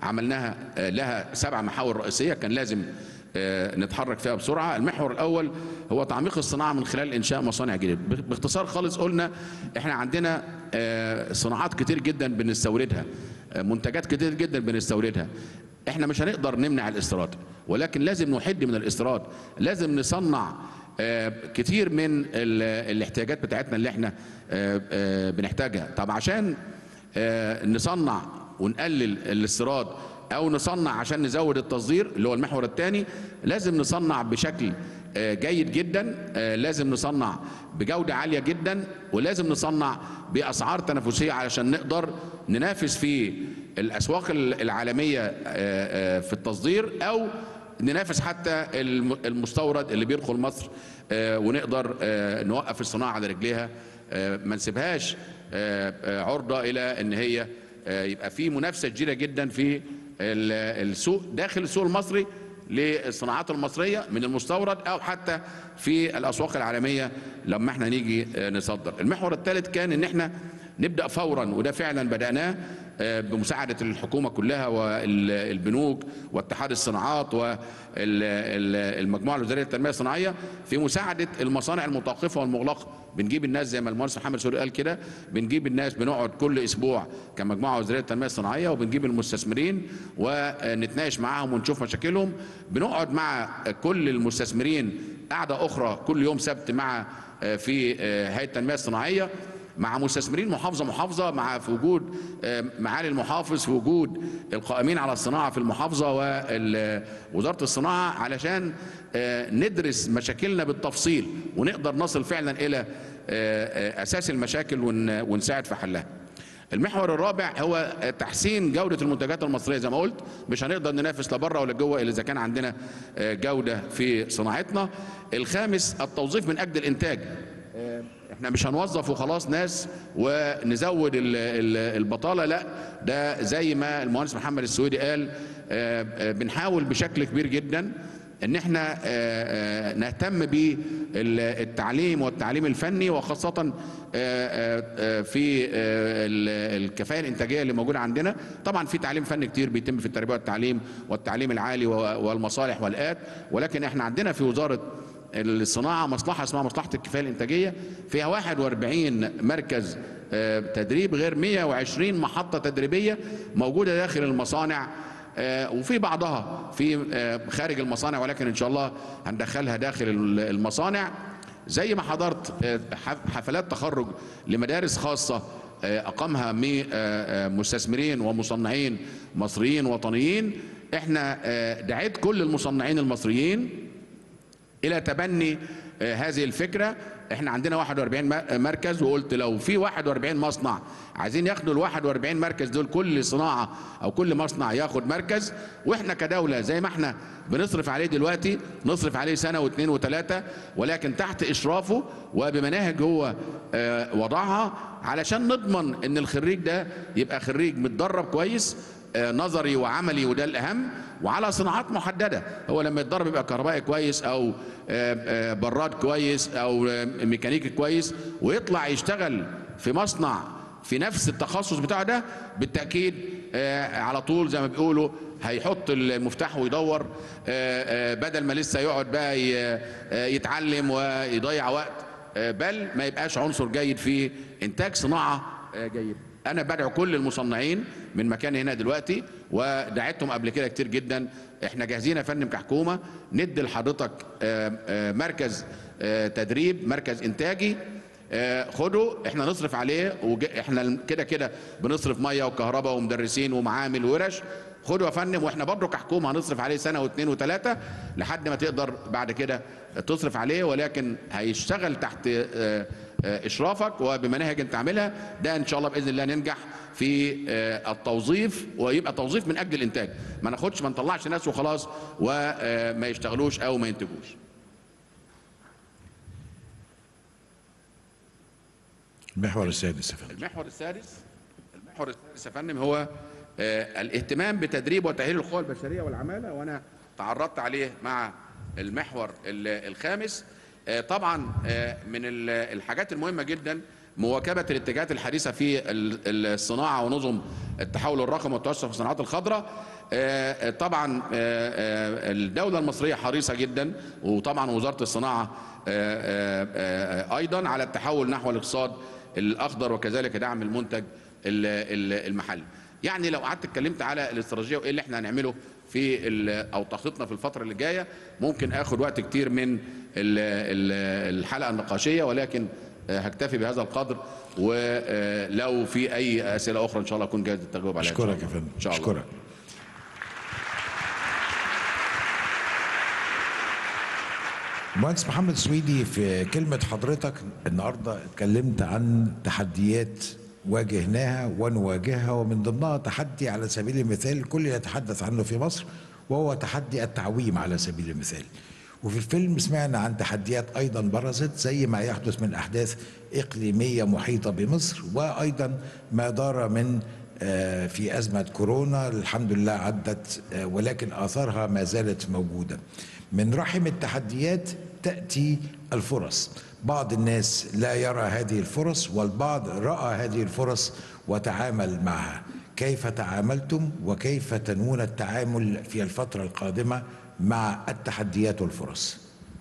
عملناها آه، لها سبع محاور رئيسيه كان لازم آه، نتحرك فيها بسرعه المحور الاول هو تعميق الصناعه من خلال انشاء مصانع جديده ب- باختصار خالص قلنا احنا عندنا آه، صناعات كتير جدا بنستوردها آه، منتجات كتير جدا بنستوردها احنا مش هنقدر نمنع الاستيراد ولكن لازم نحد من الاستيراد لازم نصنع آه، كتير من ال- الاحتياجات بتاعتنا اللي احنا آه، آه، بنحتاجها طب عشان آه، نصنع ونقلل الاستيراد او نصنع عشان نزود التصدير اللي هو المحور الثاني لازم نصنع بشكل آه، جيد جدا آه، لازم نصنع بجودة عالية جدا ولازم نصنع بأسعار تنافسية علشان نقدر ننافس في الأسواق العالمية آه، آه، في التصدير أو ننافس حتى الم- المستورد اللي بيدخل مصر آه، ونقدر آه، نوقف الصناعة على رجليها آه، ما نسيبهاش آه، آه، عرضة إلى إن هي آه، يبقى في منافسة شديدة جدا في ال- السوق داخل السوق المصري للصناعات المصرية من المستورد أو حتى في الأسواق العالمية لما احنا نيجي آه، نصدر المحور الثالث كان إن احنا نبدأ فورا وده فعلا بدأناه آه، بمساعدة الحكومة كلها والبنوك واتحاد الصناعات والمجموعة الوزارية للتنمية الصناعية في مساعدة المصانع المتوقفة والمغلقة بنجيب الناس زي ما المهندس محمد سوري قال كده بنجيب الناس بنقعد كل اسبوع كمجموعه وزاريه التنميه الصناعيه وبنجيب المستثمرين ونتناقش معاهم ونشوف مشاكلهم بنقعد مع كل المستثمرين قعده اخرى كل يوم سبت مع آه، في آه، هيئه التنميه الصناعيه مع مستثمرين محافظه محافظه مع في وجود آه، معالي المحافظ في وجود القائمين على الصناعه في المحافظه ووزاره الصناعه علشان آه، ندرس مشاكلنا بالتفصيل ونقدر نصل فعلا الى آه، آه، اساس المشاكل ون- ونساعد في حلها. المحور الرابع هو تحسين جودة المنتجات المصرية زي ما قلت مش هنقدر ننافس لا بره ولا جوه إلا إذا كان عندنا آه، جودة في صناعتنا الخامس التوظيف من أجل الإنتاج آه، احنا مش هنوظف وخلاص ناس ونزود ال- ال- البطالة لا ده زي ما المهندس محمد السويدي قال آه، آه، بنحاول بشكل كبير جدا ان احنا آه، آه، نهتم بالتعليم والتعليم الفني وخاصة آه، آه، آه، في آه، ال- الكفاءة الإنتاجية اللي موجودة عندنا طبعا في تعليم فني كتير بيتم في التربية والتعليم والتعليم العالي و- والمصالح والآت ولكن احنا عندنا في وزارة الصناعة مصلحة اسمها مصلحة الكفاية الإنتاجية فيها 41 مركز آه، تدريب غير 120 محطة تدريبية موجودة داخل المصانع آه، وفي بعضها في آه، خارج المصانع ولكن ان شاء الله هندخلها داخل ال- المصانع زي ما حضرت آه، حف- حفلات تخرج لمدارس خاصه آه، اقامها م- آه، آه، مستثمرين ومصنعين مصريين وطنيين احنا آه، دعيت كل المصنعين المصريين الى تبني آه، هذه الفكره احنا عندنا 41 م- مركز وقلت لو في 41 مصنع عايزين ياخدوا ال 41 مركز دول كل صناعه او كل مصنع ياخد مركز واحنا كدوله زي ما احنا بنصرف عليه دلوقتي نصرف عليه سنه واثنين وثلاثه ولكن تحت اشرافه وبمناهج هو آه، وضعها علشان نضمن ان الخريج ده يبقى خريج متدرب كويس آه، نظري وعملي وده الاهم وعلى صناعات محدده هو لما يتدرب يبقى كهربائي كويس او آه، آه، براد كويس او آه، ميكانيكي كويس ويطلع يشتغل في مصنع في نفس التخصص بتاعه ده بالتاكيد آه، على طول زي ما بيقولوا هيحط المفتاح ويدور آه، آه، بدل ما لسه يقعد بقى ي- آه، يتعلم ويضيع وقت آه، بل ما يبقاش عنصر جيد في انتاج صناعه آه، جيده انا بدعو كل المصنعين من مكاني هنا دلوقتي ودعيتهم قبل كده كتير جدا احنا جاهزين يا فندم كحكومه ندي لحضرتك آه، آه، مركز آه، تدريب مركز انتاجي آه، خده احنا نصرف عليه وج- احنا كده كده بنصرف ميه وكهرباء ومدرسين ومعامل وورش خده يا فندم واحنا برضه كحكومه هنصرف عليه سنه واثنين وثلاثه لحد ما تقدر بعد كده تصرف عليه ولكن هيشتغل تحت آه، آه، اشرافك وبمناهج انت عاملها ده ان شاء الله باذن الله ننجح في آه، التوظيف ويبقى توظيف من اجل الانتاج ما ناخدش ما نطلعش ناس وخلاص وما يشتغلوش او ما ينتجوش المحور السادس يا فندم المحور السادس المحور السادس يا فندم هو آه، الاهتمام بتدريب وتأهيل القوى البشرية والعمالة وأنا تعرضت عليه مع المحور ال- الخامس آه، طبعا آه، من ال- الحاجات المهمة جدا مواكبه الاتجاهات الحديثه في ال- الصناعه ونظم التحول الرقمي والتوسع في الصناعات الخضراء آه، طبعا آه، آه، الدوله المصريه حريصه جدا وطبعا وزاره الصناعه آه، آه، آه، ايضا على التحول نحو الاقتصاد الاخضر وكذلك دعم المنتج ال- ال- المحلي يعني لو قعدت اتكلمت على الاستراتيجيه وايه اللي احنا هنعمله في ال- او تخطيطنا في الفتره اللي جايه ممكن اخد وقت كتير من ال- ال- الحلقه النقاشيه ولكن آه، هكتفي بهذا القدر ولو في اي اسئله اخرى ان شاء الله اكون جاهز للتجاوب عليها إن شاء اشكرك يا الله. فندم ان شاء الله اشكرك مهندس محمد سويدي في كلمة حضرتك النهاردة اتكلمت عن تحديات واجهناها ونواجهها ومن ضمنها تحدي على سبيل المثال الكل يتحدث عنه في مصر وهو تحدي التعويم على سبيل المثال وفي الفيلم سمعنا عن تحديات أيضا برزت زي ما يحدث من أحداث إقليمية محيطة بمصر وأيضا ما دار من آه، في أزمة كورونا الحمد لله عدت آه، ولكن آثارها ما زالت موجودة من رحم التحديات تأتي الفرص بعض الناس لا يرى هذه الفرص والبعض رأى هذه الفرص وتعامل معها كيف تعاملتم وكيف تنوون التعامل في الفترة القادمة مع التحديات والفرص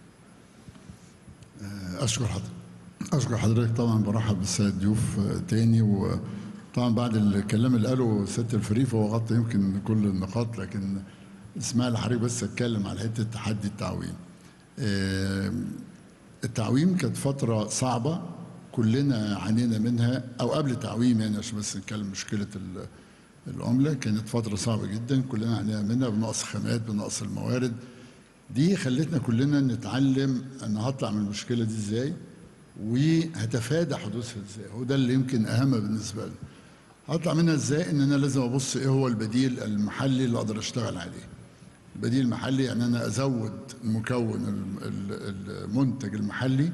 اشكر حضرتك اشكر حضرتك طبعا برحب بالسيد ضيوف آه، تاني وطبعا بعد الكلام اللي قاله سياده الفريق هو غطى يمكن كل النقاط لكن اسمح لي حضرتك بس اتكلم على حته تحدي التعويم آه، التعويم كانت فتره صعبه كلنا عانينا منها او قبل التعويم يعني عشان بس نتكلم مشكله ال- العمله كانت فتره صعبه جدا كلنا عانينا منها بنقص خامات بنقص الموارد دي خلتنا كلنا نتعلم انا هطلع من المشكله دي ازاي وهتفادى حدوثها ازاي وده اللي يمكن اهم بالنسبه لنا هطلع منها ازاي ان انا لازم ابص ايه هو البديل المحلي اللي اقدر اشتغل عليه البديل المحلي يعني انا ازود مكون ال- ال- المنتج المحلي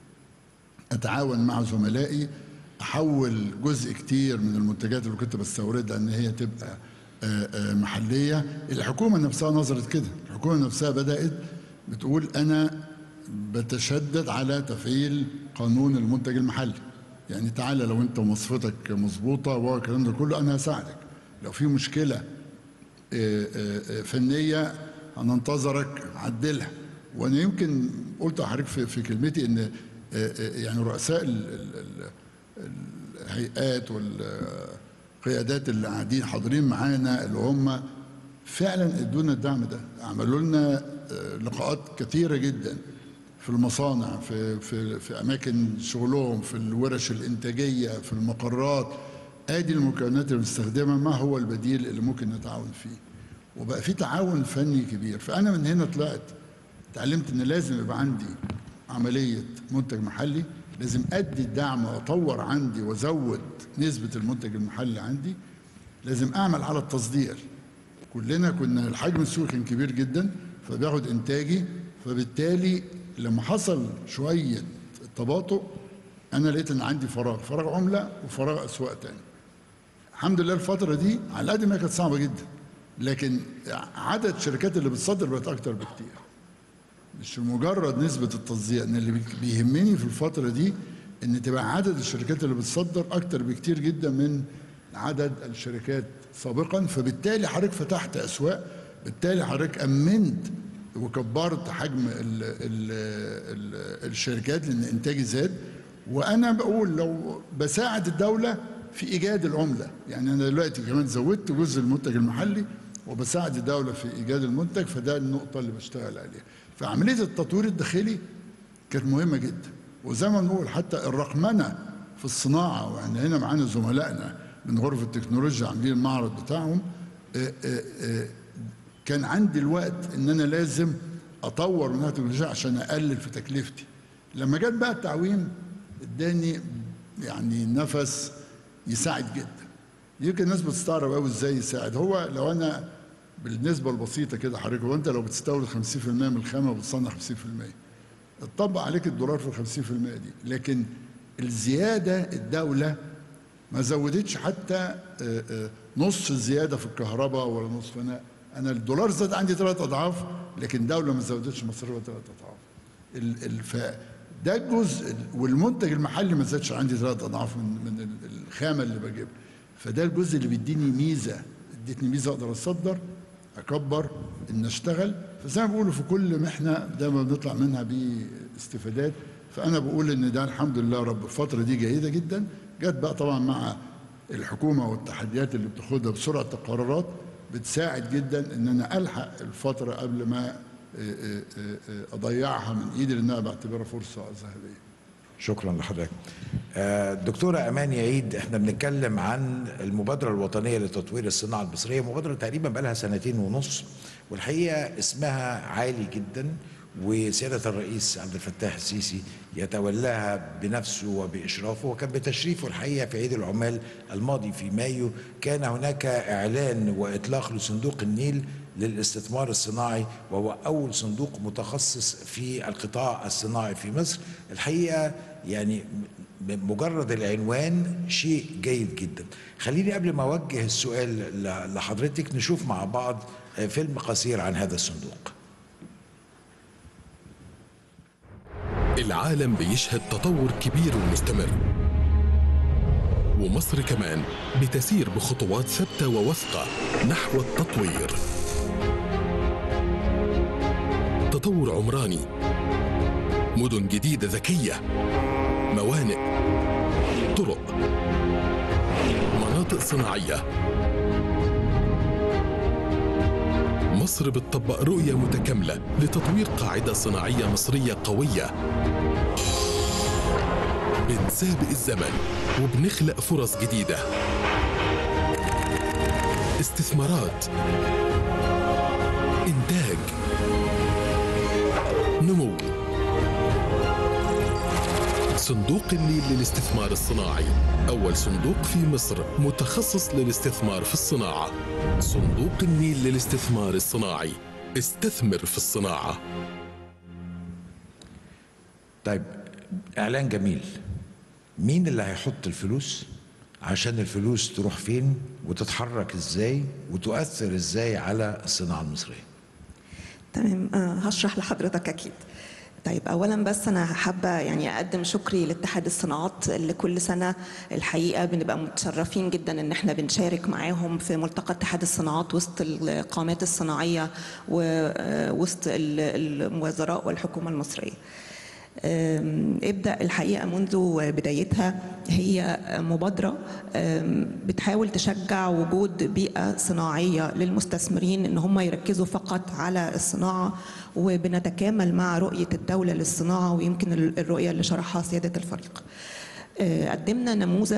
اتعاون مع زملائي احول جزء كتير من المنتجات اللي كنت بستوردها ان هي تبقى آه، آه، محليه الحكومه نفسها نظرت كده الحكومه نفسها بدات بتقول انا بتشدد على تفعيل قانون المنتج المحلي يعني تعالى لو انت مواصفاتك مظبوطه والكلام ده كله انا هساعدك لو في مشكله آه، آه، آه، فنيه هننتظرك عدلها وانا يمكن قلت لحضرتك في في كلمتي ان آه، آه، يعني رؤساء ال- ال- ال- الهيئات والقيادات اللي قاعدين حاضرين معانا اللي هم فعلا ادونا الدعم ده عملوا لنا آه، لقاءات كثيره جدا في المصانع في في في اماكن شغلهم في الورش الانتاجيه في المقرات ادي المكونات اللي بنستخدمها ما هو البديل اللي ممكن نتعاون فيه وبقى في تعاون فني كبير فانا من هنا طلعت اتعلمت ان لازم يبقى عندي عمليه منتج محلي لازم ادي الدعم واطور عندي وازود نسبه المنتج المحلي عندي لازم اعمل على التصدير كلنا كنا الحجم السوقي كان كبير جدا فبياخد انتاجي فبالتالي لما حصل شويه تباطؤ انا لقيت ان عندي فراغ فراغ عمله وفراغ اسواق تاني الحمد لله الفتره دي على قد ما هي كانت صعبه جدا لكن عدد الشركات اللي بتصدر بقت اكتر بكتير مش مجرد نسبه التصدير ان اللي بي- بيهمني في الفتره دي ان تبقى عدد الشركات اللي بتصدر اكتر بكتير جدا من عدد الشركات سابقا فبالتالي حضرتك فتحت اسواق بالتالي حضرتك امنت وكبرت حجم ال ال ال الشركات لان انتاجي زاد وانا بقول لو بساعد الدوله في ايجاد العمله يعني انا دلوقتي كمان زودت جزء المنتج المحلي وبساعد الدوله في ايجاد المنتج فده النقطه اللي بشتغل عليها فعمليه التطوير الداخلي كانت مهمه جدا وزي ما بنقول حتى الرقمنه في الصناعه واحنا هنا معانا زملائنا من غرف التكنولوجيا عاملين المعرض بتاعهم آه، آه، آه، كان عندي الوقت ان انا لازم اطور من التكنولوجيا عشان اقلل في تكلفتي لما جت بقى التعويم اداني يعني نفس يساعد جدا يمكن الناس بتستغرب قوي ازاي يساعد هو لو انا بالنسبه البسيطه كده حضرتك هو انت لو بتستورد 50% من الخامه وبتصنع 50% اتطبق عليك الدولار في ال 50% دي لكن الزياده الدوله ما زودتش حتى آه، آه، نص الزياده في الكهرباء ولا نصف انا انا الدولار زاد عندي ثلاث اضعاف لكن الدوله ما زودتش مصاريفها ثلاث اضعاف ال- ال- ف ده الجزء والمنتج المحلي ما زادش عندي ثلاث اضعاف من من الخامه اللي بجيبها فده الجزء اللي بيديني ميزه ادتني ميزه اقدر اصدر اكبر ان اشتغل فزي ما بيقولوا في كل محنه دايما بنطلع منها باستفادات فانا بقول ان ده الحمد لله رب الفتره دي جيده جدا جت بقى طبعا مع الحكومه والتحديات اللي بتاخدها بسرعه القرارات بتساعد جدا ان انا الحق الفتره قبل ما اضيعها من ايدي لانها بعتبرها فرصه ذهبيه شكرا لحضرتك آه، دكتورة أمان يعيد احنا بنتكلم عن المبادرة الوطنية لتطوير الصناعة المصرية مبادرة تقريبا بقالها سنتين ونص والحقيقة اسمها عالي جدا وسيادة الرئيس عبد الفتاح السيسي يتولاها بنفسه وبإشرافه وكان بتشريفه الحقيقة في عيد العمال الماضي في مايو كان هناك إعلان وإطلاق لصندوق النيل للاستثمار الصناعي وهو أول صندوق متخصص في القطاع الصناعي في مصر الحقيقة يعني مجرد العنوان شيء جيد جدا خليني قبل ما أوجه السؤال لحضرتك نشوف مع بعض فيلم قصير عن هذا الصندوق العالم بيشهد تطور كبير ومستمر ومصر كمان بتسير بخطوات ثابتة ووثقة نحو التطوير تطور عمراني مدن جديدة ذكية موانئ طرق مناطق صناعية مصر بتطبق رؤية متكاملة لتطوير قاعدة صناعية مصرية قوية بنسابق الزمن وبنخلق فرص جديدة استثمارات إنتاج نمو صندوق النيل للاستثمار الصناعي أول صندوق في مصر متخصص للاستثمار في الصناعة صندوق النيل للاستثمار الصناعي استثمر في الصناعة طيب إعلان جميل مين اللي هيحط الفلوس عشان الفلوس تروح فين وتتحرك ازاي وتؤثر ازاي على الصناعة المصرية تمام آه، هشرح لحضرتك اكيد طيب اولا بس انا حابه يعني اقدم شكري لاتحاد الصناعات اللي كل سنه الحقيقه بنبقى متشرفين جدا ان احنا بنشارك معاهم في ملتقى اتحاد الصناعات وسط القامات الصناعيه ووسط الوزراء والحكومه المصريه أم، ابدا الحقيقه منذ بدايتها هي مبادره أم، بتحاول تشجع وجود بيئه صناعيه للمستثمرين ان هم يركزوا فقط على الصناعه وبنتكامل مع رؤيه الدوله للصناعه ويمكن الرؤيه اللي شرحها سياده الفريق. آه، قدمنا نموذج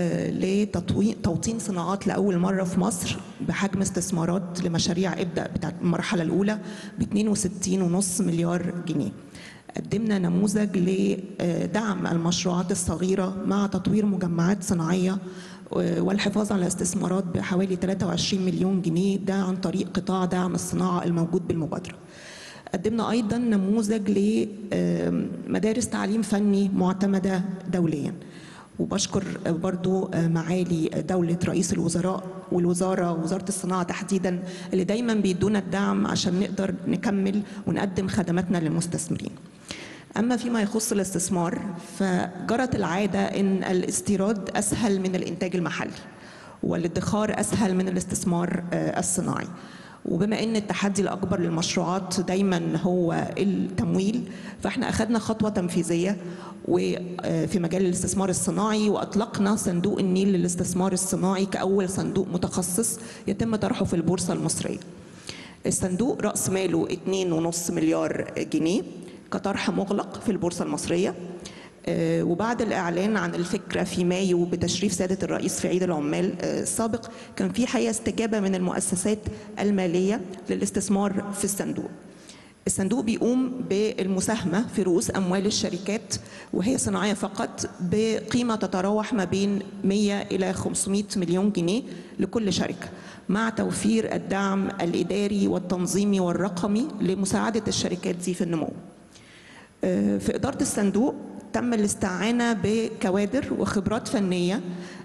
لتوطين صناعات لاول مره في مصر بحجم استثمارات لمشاريع ابدا بتاعت المرحله الاولى ب 62.5 مليار جنيه. قدمنا نموذج لدعم المشروعات الصغيره مع تطوير مجمعات صناعيه والحفاظ على استثمارات بحوالي 23 مليون جنيه ده عن طريق قطاع دعم الصناعه الموجود بالمبادره. قدمنا ايضا نموذج لمدارس تعليم فني معتمده دوليا وبشكر برضو معالي دولة رئيس الوزراء والوزارة ووزارة الصناعة تحديدا اللي دايما بيدونا الدعم عشان نقدر نكمل ونقدم خدماتنا للمستثمرين أما فيما يخص الاستثمار فجرت العادة أن الاستيراد أسهل من الإنتاج المحلي والادخار أسهل من الاستثمار الصناعي وبما ان التحدي الاكبر للمشروعات دايما هو التمويل فاحنا اخذنا خطوه تنفيذيه وفي مجال الاستثمار الصناعي واطلقنا صندوق النيل للاستثمار الصناعي كاول صندوق متخصص يتم طرحه في البورصه المصريه. الصندوق راس ماله 2.5 مليار جنيه كطرح مغلق في البورصه المصريه وبعد الإعلان عن الفكرة في مايو بتشريف سيادة الرئيس في عيد العمال السابق كان في حقيقة استجابة من المؤسسات المالية للاستثمار في الصندوق الصندوق بيقوم بالمساهمة في رؤوس أموال الشركات وهي صناعية فقط بقيمة تتراوح ما بين 100 إلى 500 مليون جنيه لكل شركة مع توفير الدعم الإداري والتنظيمي والرقمي لمساعدة الشركات دي في النمو في إدارة الصندوق تم الاستعانة بكوادر وخبرات فنية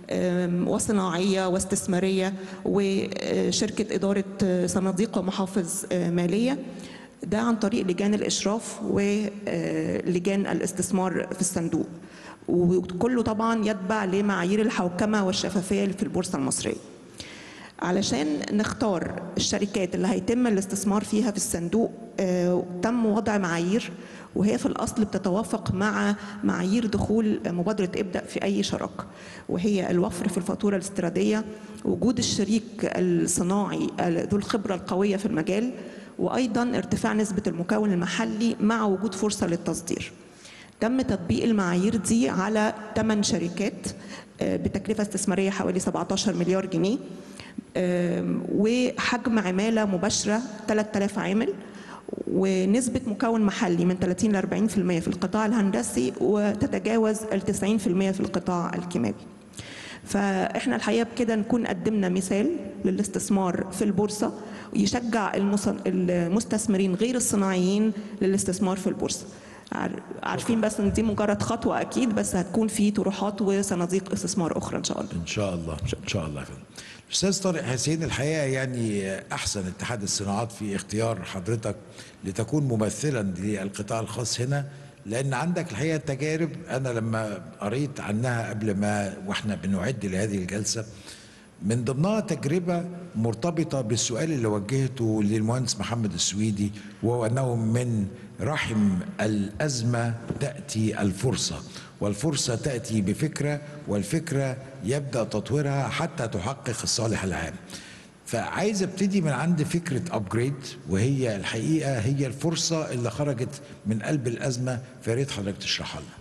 وصناعية واستثمارية وشركة إدارة صناديق ومحافظ مالية ده عن طريق لجان الإشراف ولجان الاستثمار في الصندوق وكله طبعا يتبع لمعايير الحوكمة والشفافية في البورصة المصرية علشان نختار الشركات اللي هيتم الاستثمار فيها في الصندوق آه، تم وضع معايير وهي في الأصل بتتوافق مع معايير دخول مبادرة ابدأ في أي شراكة وهي الوفر في الفاتورة الاستيرادية وجود الشريك الصناعي ذو الخبرة القوية في المجال وأيضا ارتفاع نسبة المكون المحلي مع وجود فرصة للتصدير تم تطبيق المعايير دي على 8 شركات آه، بتكلفة استثمارية حوالي 17 مليار جنيه آم، وحجم عمالة مباشرة 3000 عامل ونسبة مكون محلي من 30 ل 40% في القطاع الهندسي وتتجاوز ال 90% في القطاع الكيماوي. فاحنا الحقيقه بكده نكون قدمنا مثال للاستثمار في البورصه يشجع المص- المستثمرين غير الصناعيين للاستثمار في البورصه. عار- عارفين بس ان دي مجرد خطوه اكيد بس هتكون في طروحات وصناديق استثمار اخرى ان شاء الله. ان شاء الله ان شاء الله يا فندم. استاذ طارق حسين الحقيقه يعني احسن اتحاد الصناعات في اختيار حضرتك لتكون ممثلا للقطاع الخاص هنا لان عندك الحقيقه تجارب انا لما قريت عنها قبل ما واحنا بنعد لهذه الجلسه من ضمنها تجربة مرتبطة بالسؤال اللي وجهته للمهندس محمد السويدي وهو أنه من رحم الأزمة تأتي الفرصة والفرصة تأتي بفكرة والفكرة يبدأ تطويرها حتى تحقق الصالح العام فعايز ابتدي من عند فكرة أبجريد وهي الحقيقة هي الفرصة اللي خرجت من قلب الأزمة فياريت حضرتك تشرحها لنا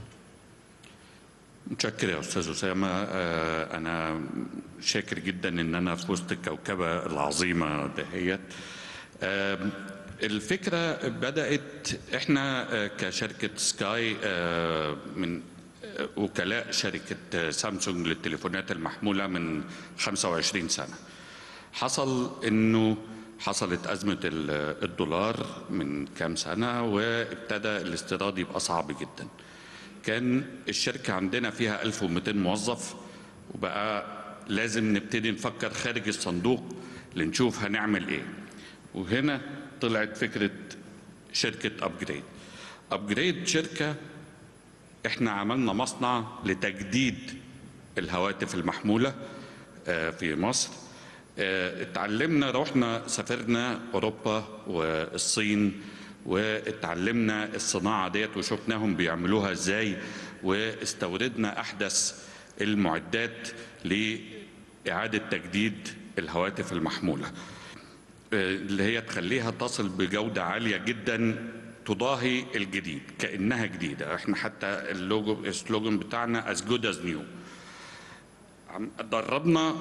متشكر يا استاذ اسامه آه، انا شاكر جدا ان انا في وسط الكوكبه العظيمه دهيت آم، الفكره بدات احنا آه، كشركه سكاي آه، من آه، وكلاء شركه سامسونج للتليفونات المحموله من 25 سنه حصل انه حصلت أزمة ال- الدولار من كام سنة وابتدى الاستيراد يبقى صعب جدا كان الشركة عندنا فيها 1200 موظف وبقى لازم نبتدي نفكر خارج الصندوق لنشوف هنعمل ايه وهنا طلعت فكرة شركة أبجريد أبجريد شركة احنا عملنا مصنع لتجديد الهواتف المحمولة آه، في مصر آه، اتعلمنا رحنا سافرنا أوروبا والصين واتعلمنا الصناعة ديت وشفناهم بيعملوها ازاي واستوردنا أحدث المعدات لإعادة تجديد الهواتف المحمولة آه، اللي هي تخليها تصل بجودة عالية جدا تضاهي الجديد كأنها جديدة احنا حتى اللوجو السلوجن بتاعنا as good as new عم- دربنا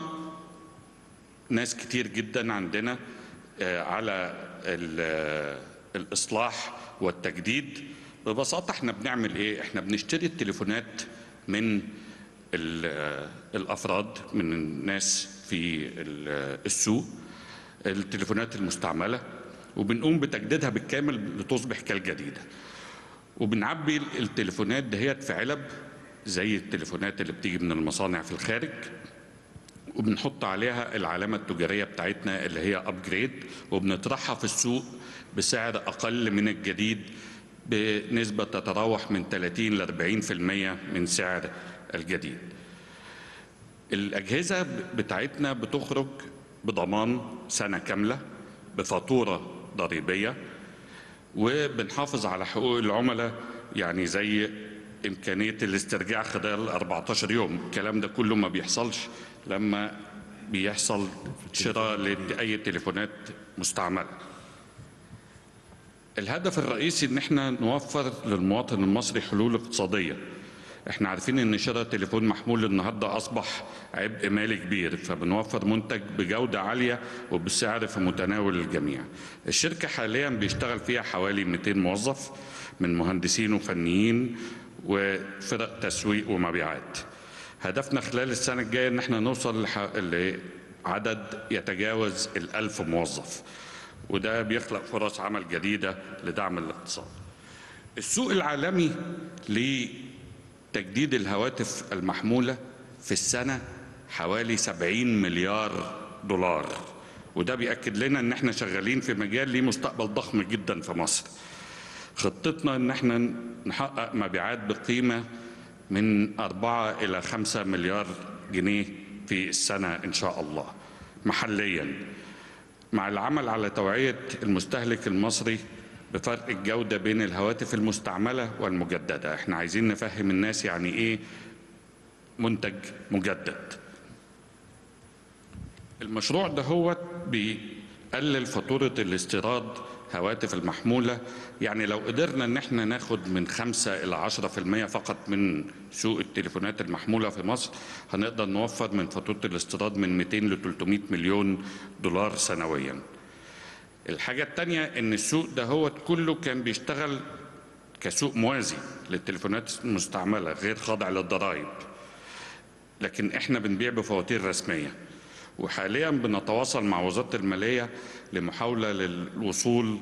ناس كتير جدا عندنا آه، على ال- آه، الإصلاح والتجديد ببساطة احنا بنعمل ايه احنا بنشتري التليفونات من ال- آه، الأفراد من الناس في ال- آه، السوق التليفونات المستعملة وبنقوم بتجديدها بالكامل لتصبح كالجديدة وبنعبي التليفونات دهيت في علب زي التليفونات اللي بتيجي من المصانع في الخارج وبنحط عليها العلامة التجارية بتاعتنا اللي هي أبجريد وبنطرحها في السوق بسعر أقل من الجديد بنسبة تتراوح من 30 ل 40% من سعر الجديد الأجهزة بتاعتنا بتخرج بضمان سنة كاملة بفاتورة ضريبية وبنحافظ على حقوق العملاء يعني زي إمكانية الاسترجاع خلال 14 يوم الكلام ده كله ما بيحصلش لما بيحصل شراء لأي تليفونات مستعملة الهدف الرئيسي ان احنا نوفر للمواطن المصري حلول اقتصاديه احنا عارفين ان شراء تليفون محمول النهارده اصبح عبء مالي كبير فبنوفر منتج بجوده عاليه وبسعر في متناول الجميع الشركه حاليا بيشتغل فيها حوالي 200 موظف من مهندسين وفنيين وفرق تسويق ومبيعات هدفنا خلال السنه الجايه ان احنا نوصل لح- لعدد يتجاوز الألف موظف وده بيخلق فرص عمل جديدة لدعم الاقتصاد السوق العالمي لتجديد الهواتف المحمولة في السنة حوالي 70 مليار دولار وده بيأكد لنا ان احنا شغالين في مجال ليه مستقبل ضخم جدا في مصر خطتنا ان احنا نحقق مبيعات بقيمة من 4 إلى 5 مليار جنيه في السنة إن شاء الله محليا مع العمل على توعية المستهلك المصري بفرق الجودة بين الهواتف المستعملة والمجددة احنا عايزين نفهم الناس يعني ايه منتج مجدد المشروع ده هو بيقلل فاتورة الاستيراد هواتف المحمولة يعني لو قدرنا ان احنا ناخد من 5 الى 10% فقط من سوق التليفونات المحمولة في مصر هنقدر نوفر من فاتورة الاستيراد من 200 ل 300 مليون دولار سنويا الحاجة التانية ان السوق ده هو كله كان بيشتغل كسوق موازي للتليفونات المستعملة غير خاضع للضرائب لكن احنا بنبيع بفواتير رسمية وحاليا بنتواصل مع وزارة المالية لمحاولة للوصول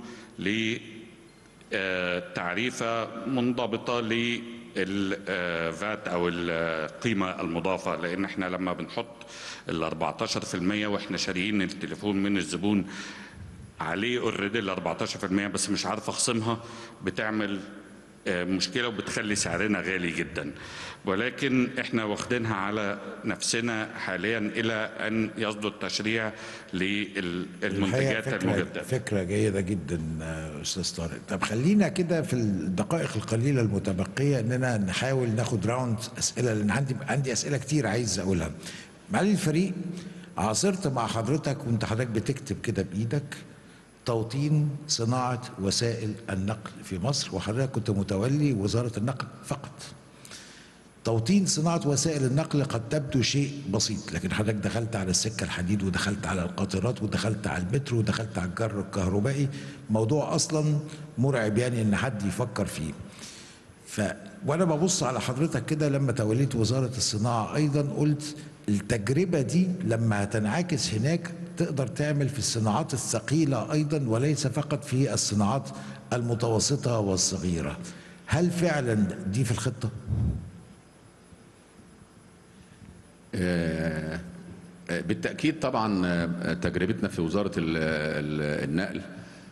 لتعريفة منضبطة للفات أو القيمة المضافة لأن احنا لما بنحط ال 14% واحنا شاريين التليفون من الزبون عليه اوريدي ال 14% بس مش عارف اخصمها بتعمل مشكله وبتخلي سعرنا غالي جدا ولكن احنا واخدينها على نفسنا حاليا الى ان يصدر تشريع للمنتجات فكرة المجدده فكرة جيدة جدا آه، أستاذ طارق طب خلينا كده في الدقائق القليلة المتبقية إننا نحاول ناخد راوند أسئلة لأن عندي عندي أسئلة كتير عايز أقولها معالي الفريق عاصرت مع حضرتك وأنت حضرتك بتكتب كده بإيدك توطين صناعة وسائل النقل في مصر وحضرتك كنت متولي وزارة النقل فقط توطين صناعة وسائل النقل قد تبدو شيء بسيط لكن حضرتك دخلت على السكة الحديد ودخلت على القاطرات ودخلت على المترو ودخلت على الجر الكهربائي موضوع أصلا مرعب يعني إن حد يفكر فيه ف وانا ببص على حضرتك كده لما توليت وزاره الصناعه ايضا قلت التجربه دي لما هتنعكس هناك تقدر تعمل في الصناعات الثقيله ايضا وليس فقط في الصناعات المتوسطه والصغيره هل فعلا دي في الخطه آه، آه، بالتأكيد طبعا آه، تجربتنا في وزارة ال- ال- النقل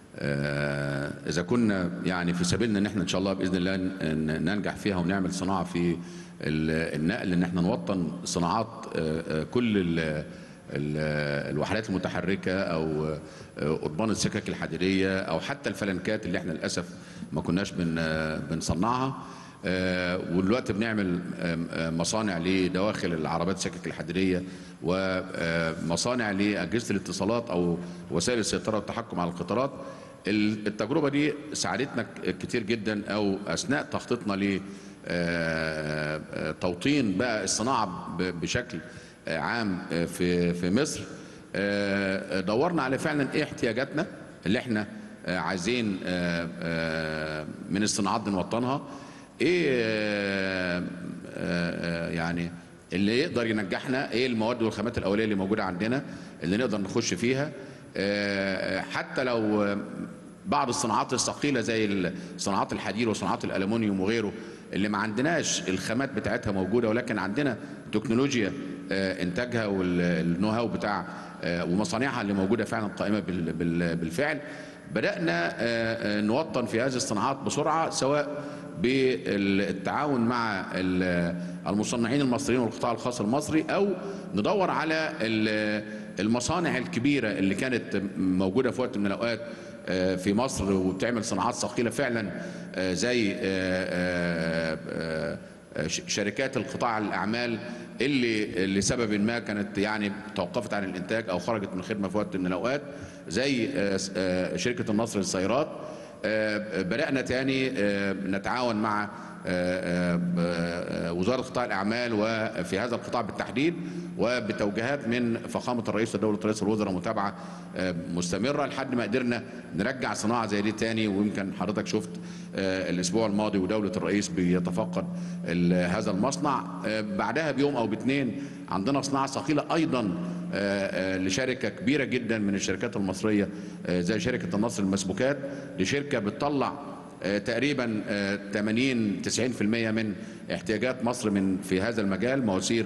آه، إذا كنا يعني في سبيلنا إن احنا إن شاء الله بإذن الله ن- ننجح فيها ونعمل صناعة في ال- النقل إن احنا نوطن صناعات آه، آه، كل ال- ال- الوحدات المتحركة أو آه، قضبان السكك الحديدية أو حتى الفلنكات اللي احنا للأسف ما كناش بن بنصنعها آه، ودلوقتي بنعمل آم، آم، مصانع لدواخل العربات السكك الحديديه ومصانع لاجهزه الاتصالات او وسائل السيطره والتحكم على القطارات ال- التجربه دي ساعدتنا ك- كتير جدا او اثناء تخطيطنا ل آه، آه، توطين بقى الصناعه ب- بشكل آه، عام آه، في في مصر آه، دورنا على فعلا ايه احتياجاتنا اللي احنا آه، عايزين آه، آه، من الصناعات دي نوطنها ايه آه، آه، يعني اللي يقدر ينجحنا ايه المواد والخامات الاوليه اللي موجوده عندنا اللي نقدر نخش فيها آه، حتى لو آه، بعض الصناعات الثقيله زي صناعات الحديد وصناعات الالومنيوم وغيره اللي ما عندناش الخامات بتاعتها موجوده ولكن عندنا تكنولوجيا آه، انتاجها والنو هاو بتاع آه، ومصانعها اللي موجوده فعلا قائمه بال- بال- بالفعل بدانا آه، آه، نوطن في هذه الصناعات بسرعه سواء بالتعاون مع ال- المصنعين المصريين والقطاع الخاص المصري او ندور على ال- المصانع الكبيره اللي كانت موجوده في وقت من الاوقات آه، في مصر وبتعمل صناعات ثقيله فعلا آه، زي آه، آه، آه، آه، ش- شركات القطاع الاعمال اللي لسبب ما كانت يعني توقفت عن الانتاج او خرجت من الخدمه في وقت من الاوقات زي آه، س- آه، شركه النصر للسيارات آه، بدأنا تاني آه، نتعاون مع آه، آه، آه، وزارة قطاع الأعمال وفي هذا القطاع بالتحديد وبتوجيهات من فخامة الرئيس ودولة رئيس الوزراء متابعة آه، مستمرة لحد ما قدرنا نرجع صناعة زي دي تاني ويمكن حضرتك شفت آه، الأسبوع الماضي ودولة الرئيس بيتفقد ال- هذا المصنع آه، بعدها بيوم أو باتنين عندنا صناعة ثقيلة أيضا آه، آه، لشركة كبيرة جدا من الشركات المصرية آه، زي شركة النصر المسبوكات لشركة بتطلع آه، تقريبا آه، 80 90% من احتياجات مصر من في هذا المجال مواسير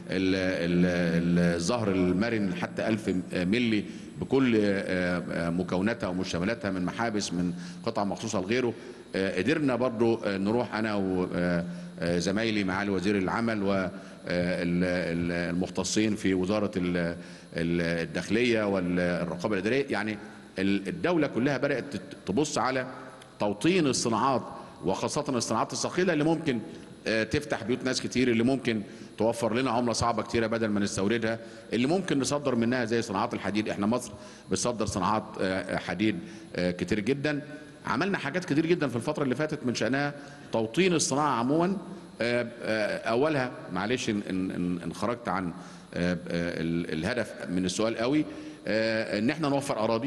ال- ال- الظهر المرن حتى 1000 ملي بكل آه، آه، مكوناتها ومشتملاتها من محابس من قطع مخصوصه لغيره آه، قدرنا برضو آه، نروح انا وزمايلي معالي وزير العمل والمختصين في وزاره ال- ال- الداخليه والرقابه الاداريه يعني ال- الدوله كلها بدات تبص على توطين الصناعات وخاصه الصناعات الثقيله اللي ممكن آه، تفتح بيوت ناس كتير اللي ممكن توفر لنا عمله صعبه كتيره بدل ما نستوردها اللي ممكن نصدر منها زي صناعات الحديد احنا مصر بتصدر صناعات آه، حديد آه، كتير جدا عملنا حاجات كتير جدا في الفتره اللي فاتت من شانها توطين الصناعه عموما آه، آه، اولها معلش ان ان ان إن خرجت عن آه، آه، ال- الهدف من السؤال قوي آه، ان احنا نوفر اراضي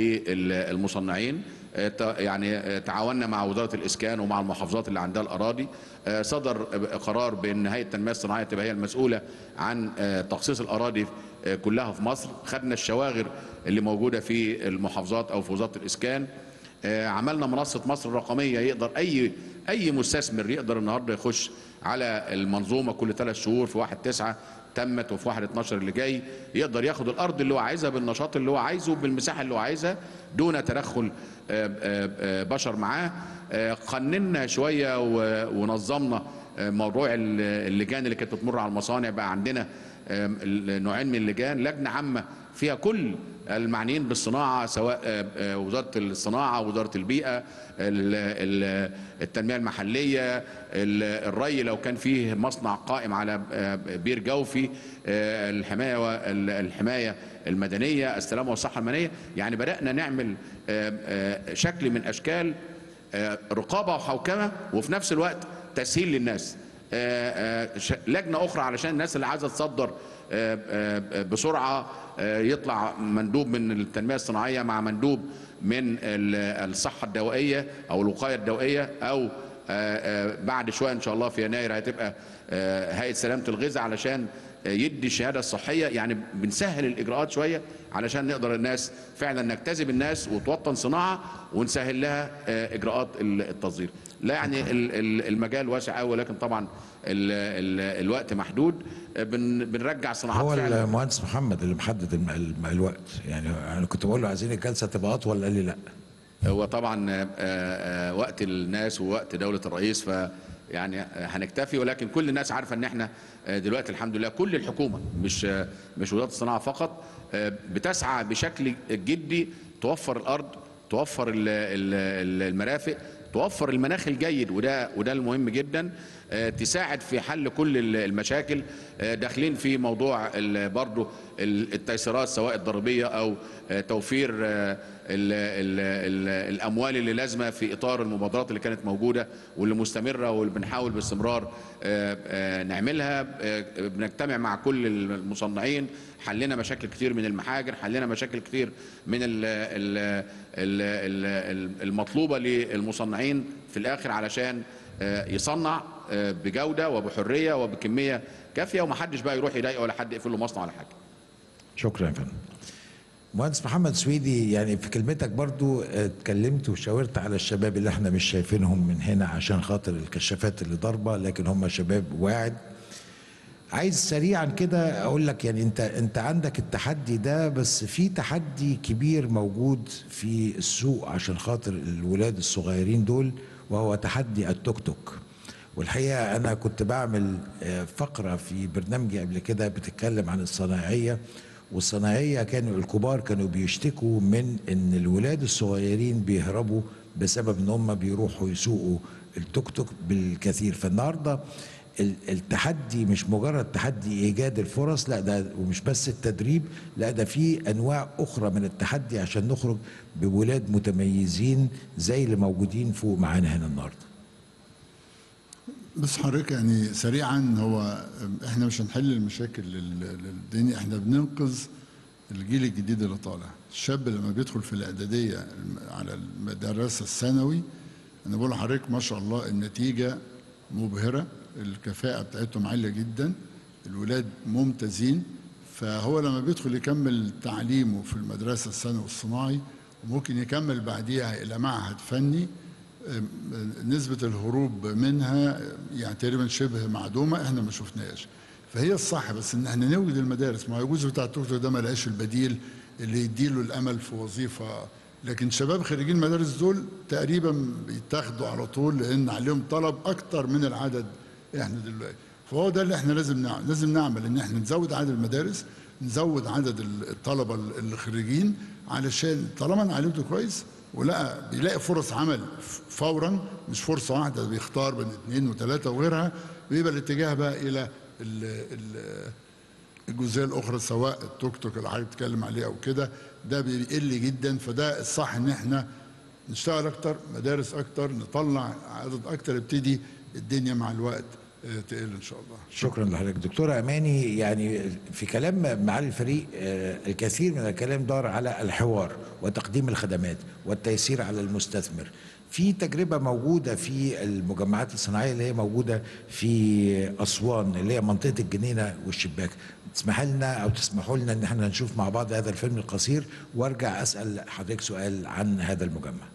للمصنعين آه، ت- يعني آه، تعاوننا مع وزاره الاسكان ومع المحافظات اللي عندها الاراضي آه، صدر قرار بان هيئه التنميه الصناعيه تبقى هي المسؤوله عن آه، تخصيص الاراضي آه، كلها في مصر خدنا الشواغر اللي موجوده في المحافظات او في وزاره الاسكان آه، عملنا منصه مصر الرقميه يقدر اي اي مستثمر يقدر النهارده يخش على المنظومه كل ثلاث شهور في واحد تسعة تمت وفي واحد 12 اللي جاي يقدر ياخد الارض اللي هو عايزها بالنشاط اللي هو عايزه بالمساحه اللي هو عايزها دون تدخل آه، آه، آه، بشر معاه آه، قننا شويه و- ونظمنا آه، موضوع ال- اللجان اللي كانت بتمر على المصانع بقى عندنا آم، ال- نوعين من اللجان لجنه عامه فيها كل المعنيين بالصناعه سواء آه، آه، وزاره الصناعه وزاره البيئه ال- ال- التنميه المحليه ال- الري لو كان فيه مصنع قائم على آه، بير جوفي آه، الحمايه وال- الحمايه المدنيه السلامه والصحه المدنيه يعني بدانا نعمل آه، آه، شكل من اشكال آه، رقابه وحوكمه وفي نفس الوقت تسهيل للناس آه، آه، ش- لجنه اخرى علشان الناس اللي عايزه تصدر آه، آه، بسرعه آه، يطلع مندوب من التنميه الصناعيه مع مندوب من ال- الصحه الدوائيه او الوقايه الدوائيه او آه، آه، بعد شويه ان شاء الله في يناير هتبقى آه، هيئه سلامه الغذاء علشان آه، يدي الشهاده الصحيه يعني بنسهل الاجراءات شويه علشان نقدر الناس فعلا نجتذب الناس وتوطن صناعه ونسهل لها آه، اجراءات ال- التصدير لا يعني ال- ال- المجال واسع قوي ولكن طبعا ال- ال- الوقت محدود آه، بن- بنرجع صناعات هو فعلا المهندس محمد اللي محدد الم- الم- الوقت يعني انا كنت بقول له عايزين الجلسه تبقى اطول قال لي لا هو طبعا آه، آه، وقت الناس ووقت دولة الرئيس ف يعني آه، هنكتفي ولكن كل الناس عارفه ان احنا آه، دلوقتي الحمد لله كل الحكومه مش آه، مش وزاره الصناعه فقط آه، بتسعى بشكل جدي توفر الارض توفر ال- ال- ال- المرافق توفر المناخ الجيد وده وده المهم جدا آه، تساعد في حل كل ال- المشاكل آه، داخلين في موضوع ال- برضو ال- التيسيرات سواء الضريبيه او آه، توفير آه، ال ال ال الاموال اللي لازمه في اطار المبادرات اللي كانت موجوده واللي مستمره واللي بنحاول باستمرار آه، آه، نعملها آه، بنجتمع مع كل المصنعين حلنا مشاكل كتير من المحاجر حلنا مشاكل كتير من ال ال ال ال المطلوبه للمصنعين في الاخر علشان آه، يصنع آه، بجوده وبحريه وبكميه كافيه ومحدش بقى يروح يضايقه ولا حد يقفل له مصنع ولا حاجه شكرا يا فندم مهندس محمد سويدي يعني في كلمتك برضو آه، اتكلمت وشاورت على الشباب اللي احنا مش شايفينهم من هنا عشان خاطر الكشافات اللي ضاربه لكن هم شباب واعد عايز سريعا كده اقول لك يعني انت انت عندك التحدي ده بس في تحدي كبير موجود في السوق عشان خاطر الولاد الصغيرين دول وهو تحدي التوك توك والحقيقه انا كنت بعمل آه، فقره في برنامجي قبل كده بتتكلم عن الصناعيه والصناعيه كانوا الكبار كانوا بيشتكوا من ان الولاد الصغيرين بيهربوا بسبب ان هم بيروحوا يسوقوا التوك توك بالكثير فالنهارده ال- التحدي مش مجرد تحدي ايجاد الفرص لا ده ومش بس التدريب لا ده في انواع اخرى من التحدي عشان نخرج بولاد متميزين زي اللي موجودين فوق معانا هنا النهارده بس حضرتك يعني سريعا هو احنا مش هنحل المشاكل لل- للدنيا احنا بننقذ الجيل الجديد اللي طالع الشاب لما بيدخل في الاعداديه الم- على المدرسه الثانوي انا بقول لحضرتك ما شاء الله النتيجه مبهره الكفاءه بتاعتهم عاليه جدا الولاد ممتازين فهو لما بيدخل يكمل تعليمه في المدرسه الثانوي الصناعي وممكن يكمل بعديها الى معهد فني أم، نسبة الهروب منها يعني تقريبا شبه معدومة احنا ما شفناش فهي الصح بس ان احنا نوجد المدارس ما هو الجزء بتاع التوك توك ده ما لقاش البديل اللي يديله الامل في وظيفه لكن شباب خريجين المدارس دول تقريبا بيتاخدوا على طول لان عليهم طلب اكتر من العدد احنا دلوقتي فهو ده اللي احنا لازم نعمل لازم نعمل ان احنا نزود عدد المدارس نزود عدد الطلبه اللي خريجين علشان طالما علمته كويس ولقى بيلاقي فرص عمل فورا مش فرصه واحده بيختار بين اثنين وثلاثه وغيرها بيبقى الاتجاه بقى الى ال ال الجزئيه الاخرى سواء التوك توك اللي حضرتك بتتكلم عليه او كده ده بيقل جدا فده الصح ان احنا نشتغل اكتر مدارس اكتر نطلع عدد اكتر يبتدي الدنيا مع الوقت آه، تقل ان شاء الله شكرا لحضرتك دكتورة أماني يعني في كلام معالي الفريق آه، الكثير من الكلام دار على الحوار وتقديم الخدمات والتيسير على المستثمر في تجربة موجودة في المجمعات الصناعية اللي هي موجودة في أسوان اللي هي منطقة الجنينة والشباك تسمح لنا أو تسمحوا لنا إن احنا نشوف مع بعض هذا الفيلم القصير وارجع أسأل حضرتك سؤال عن هذا المجمع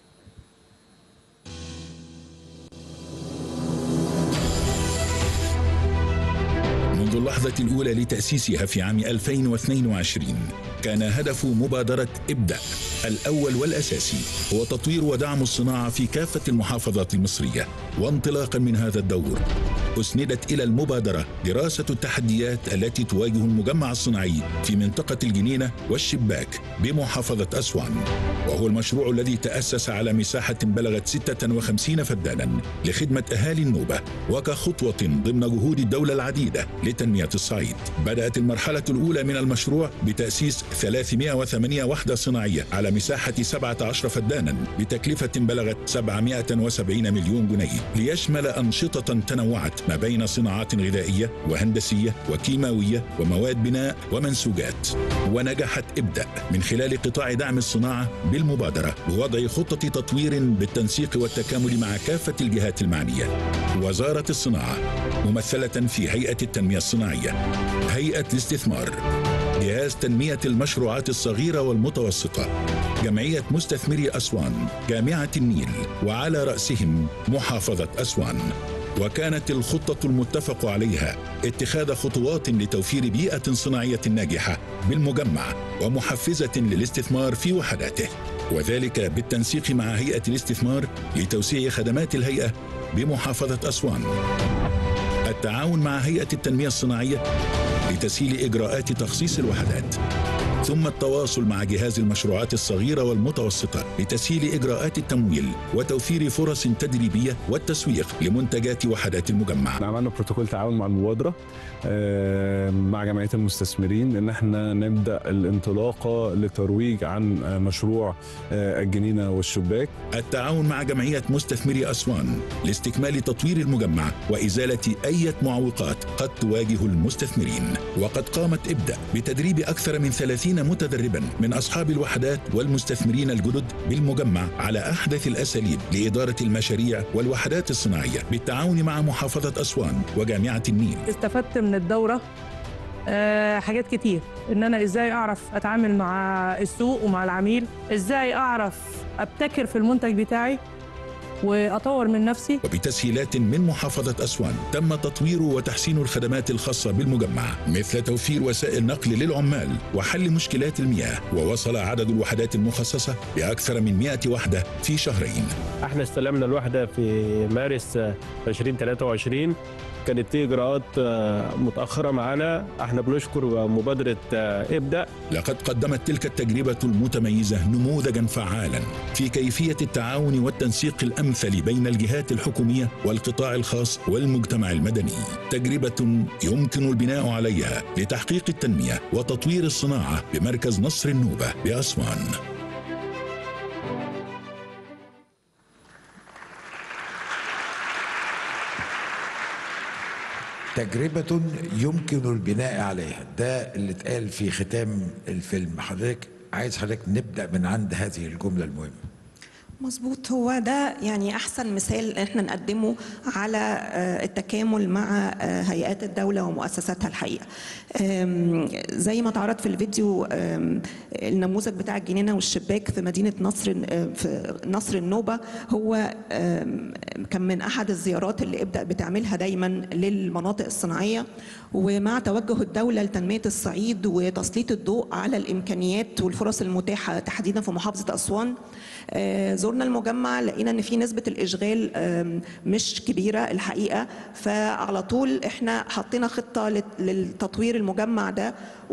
منذ اللحظة الأولى لتأسيسها في عام 2022 كان هدف مبادرة ابدأ الأول والأساسي هو تطوير ودعم الصناعة في كافة المحافظات المصرية وانطلاقا من هذا الدور أسندت إلى المبادرة دراسة التحديات التي تواجه المجمع الصناعي في منطقة الجنينة والشباك بمحافظة أسوان وهو المشروع الذي تأسس على مساحة بلغت 56 فدانا لخدمة أهالي النوبة وكخطوة ضمن جهود الدولة العديدة لتنمية الصعيد بدأت المرحلة الأولى من المشروع بتأسيس 308 وحدة صناعية على مساحة 17 فدانا بتكلفة بلغت 770 مليون جنيه ليشمل أنشطة تنوعت ما بين صناعات غذائية وهندسية وكيماوية ومواد بناء ومنسوجات ونجحت ابدأ من خلال قطاع دعم الصناعة بالمبادرة بوضع خطة تطوير بالتنسيق والتكامل مع كافة الجهات المعنية وزارة الصناعة ممثلة في هيئة التنمية الصناعية هيئة الاستثمار جهاز تنمية المشروعات الصغيرة والمتوسطة جمعية مستثمري أسوان جامعة النيل وعلى رأسهم محافظة أسوان وكانت الخطة المتفق عليها اتخاذ خطوات لتوفير بيئة صناعية ناجحة بالمجمع ومحفزة للاستثمار في وحداته وذلك بالتنسيق مع هيئة الاستثمار لتوسيع خدمات الهيئة بمحافظة أسوان التعاون مع هيئة التنمية الصناعية لتسهيل إجراءات تخصيص الوحدات ثم التواصل مع جهاز المشروعات الصغيرة والمتوسطة لتسهيل إجراءات التمويل وتوفير فرص تدريبية والتسويق لمنتجات وحدات المجمع عملنا بروتوكول تعاون مع المبادرة آه، مع جمعية المستثمرين إن احنا نبدأ الانطلاقة لترويج عن آه، مشروع آه، الجنينة والشباك التعاون مع جمعية مستثمري أسوان لاستكمال تطوير المجمع وإزالة أي معوقات قد تواجه المستثمرين وقد قامت إبدأ بتدريب أكثر من 30 متدربا من أصحاب الوحدات والمستثمرين الجدد بالمجمع على أحدث الأساليب لإدارة المشاريع والوحدات الصناعية بالتعاون مع محافظة أسوان وجامعة النيل استفدت من الدورة آه، حاجات كتير ان انا ازاي اعرف اتعامل مع السوق ومع العميل ازاي اعرف ابتكر في المنتج بتاعي واطور من نفسي وبتسهيلات من محافظة أسوان تم تطوير وتحسين الخدمات الخاصة بالمجمع مثل توفير وسائل نقل للعمال وحل مشكلات المياه ووصل عدد الوحدات المخصصة بأكثر من 100 وحدة في شهرين احنا استلمنا الوحده في مارس آه، 2023 كانت في اجراءات آه، متاخره معانا احنا بنشكر مبادره آه، ابدا لقد قدمت تلك التجربة المتميزة نموذجا فعالا في كيفية التعاون والتنسيق الأمثل بين الجهات الحكومية والقطاع الخاص والمجتمع المدني تجربة يمكن البناء عليها لتحقيق التنمية وتطوير الصناعة بمركز نصر النوبة بأسوان تجربة يمكن البناء عليها ده اللي اتقال في ختام الفيلم حضرتك عايز حضرتك نبدأ من عند هذه الجملة المهمة مظبوط هو ده يعني احسن مثال احنا نقدمه على آه، التكامل مع آه، هيئات الدوله ومؤسساتها الحقيقه آم، زي ما اتعرض في الفيديو آم، النموذج بتاع الجنينه والشباك في مدينه نصر آه، في نصر النوبه هو آم، كان من احد الزيارات اللي ابدا بتعملها دايما للمناطق الصناعيه ومع توجه الدوله لتنميه الصعيد وتسليط الضوء على الامكانيات والفرص المتاحه تحديدا في محافظه اسوان آه، زرنا المجمع لقينا ان في نسبه الاشغال آم، مش كبيره الحقيقه فعلى طول احنا حطينا خطه لت- للتطوير المجمع ده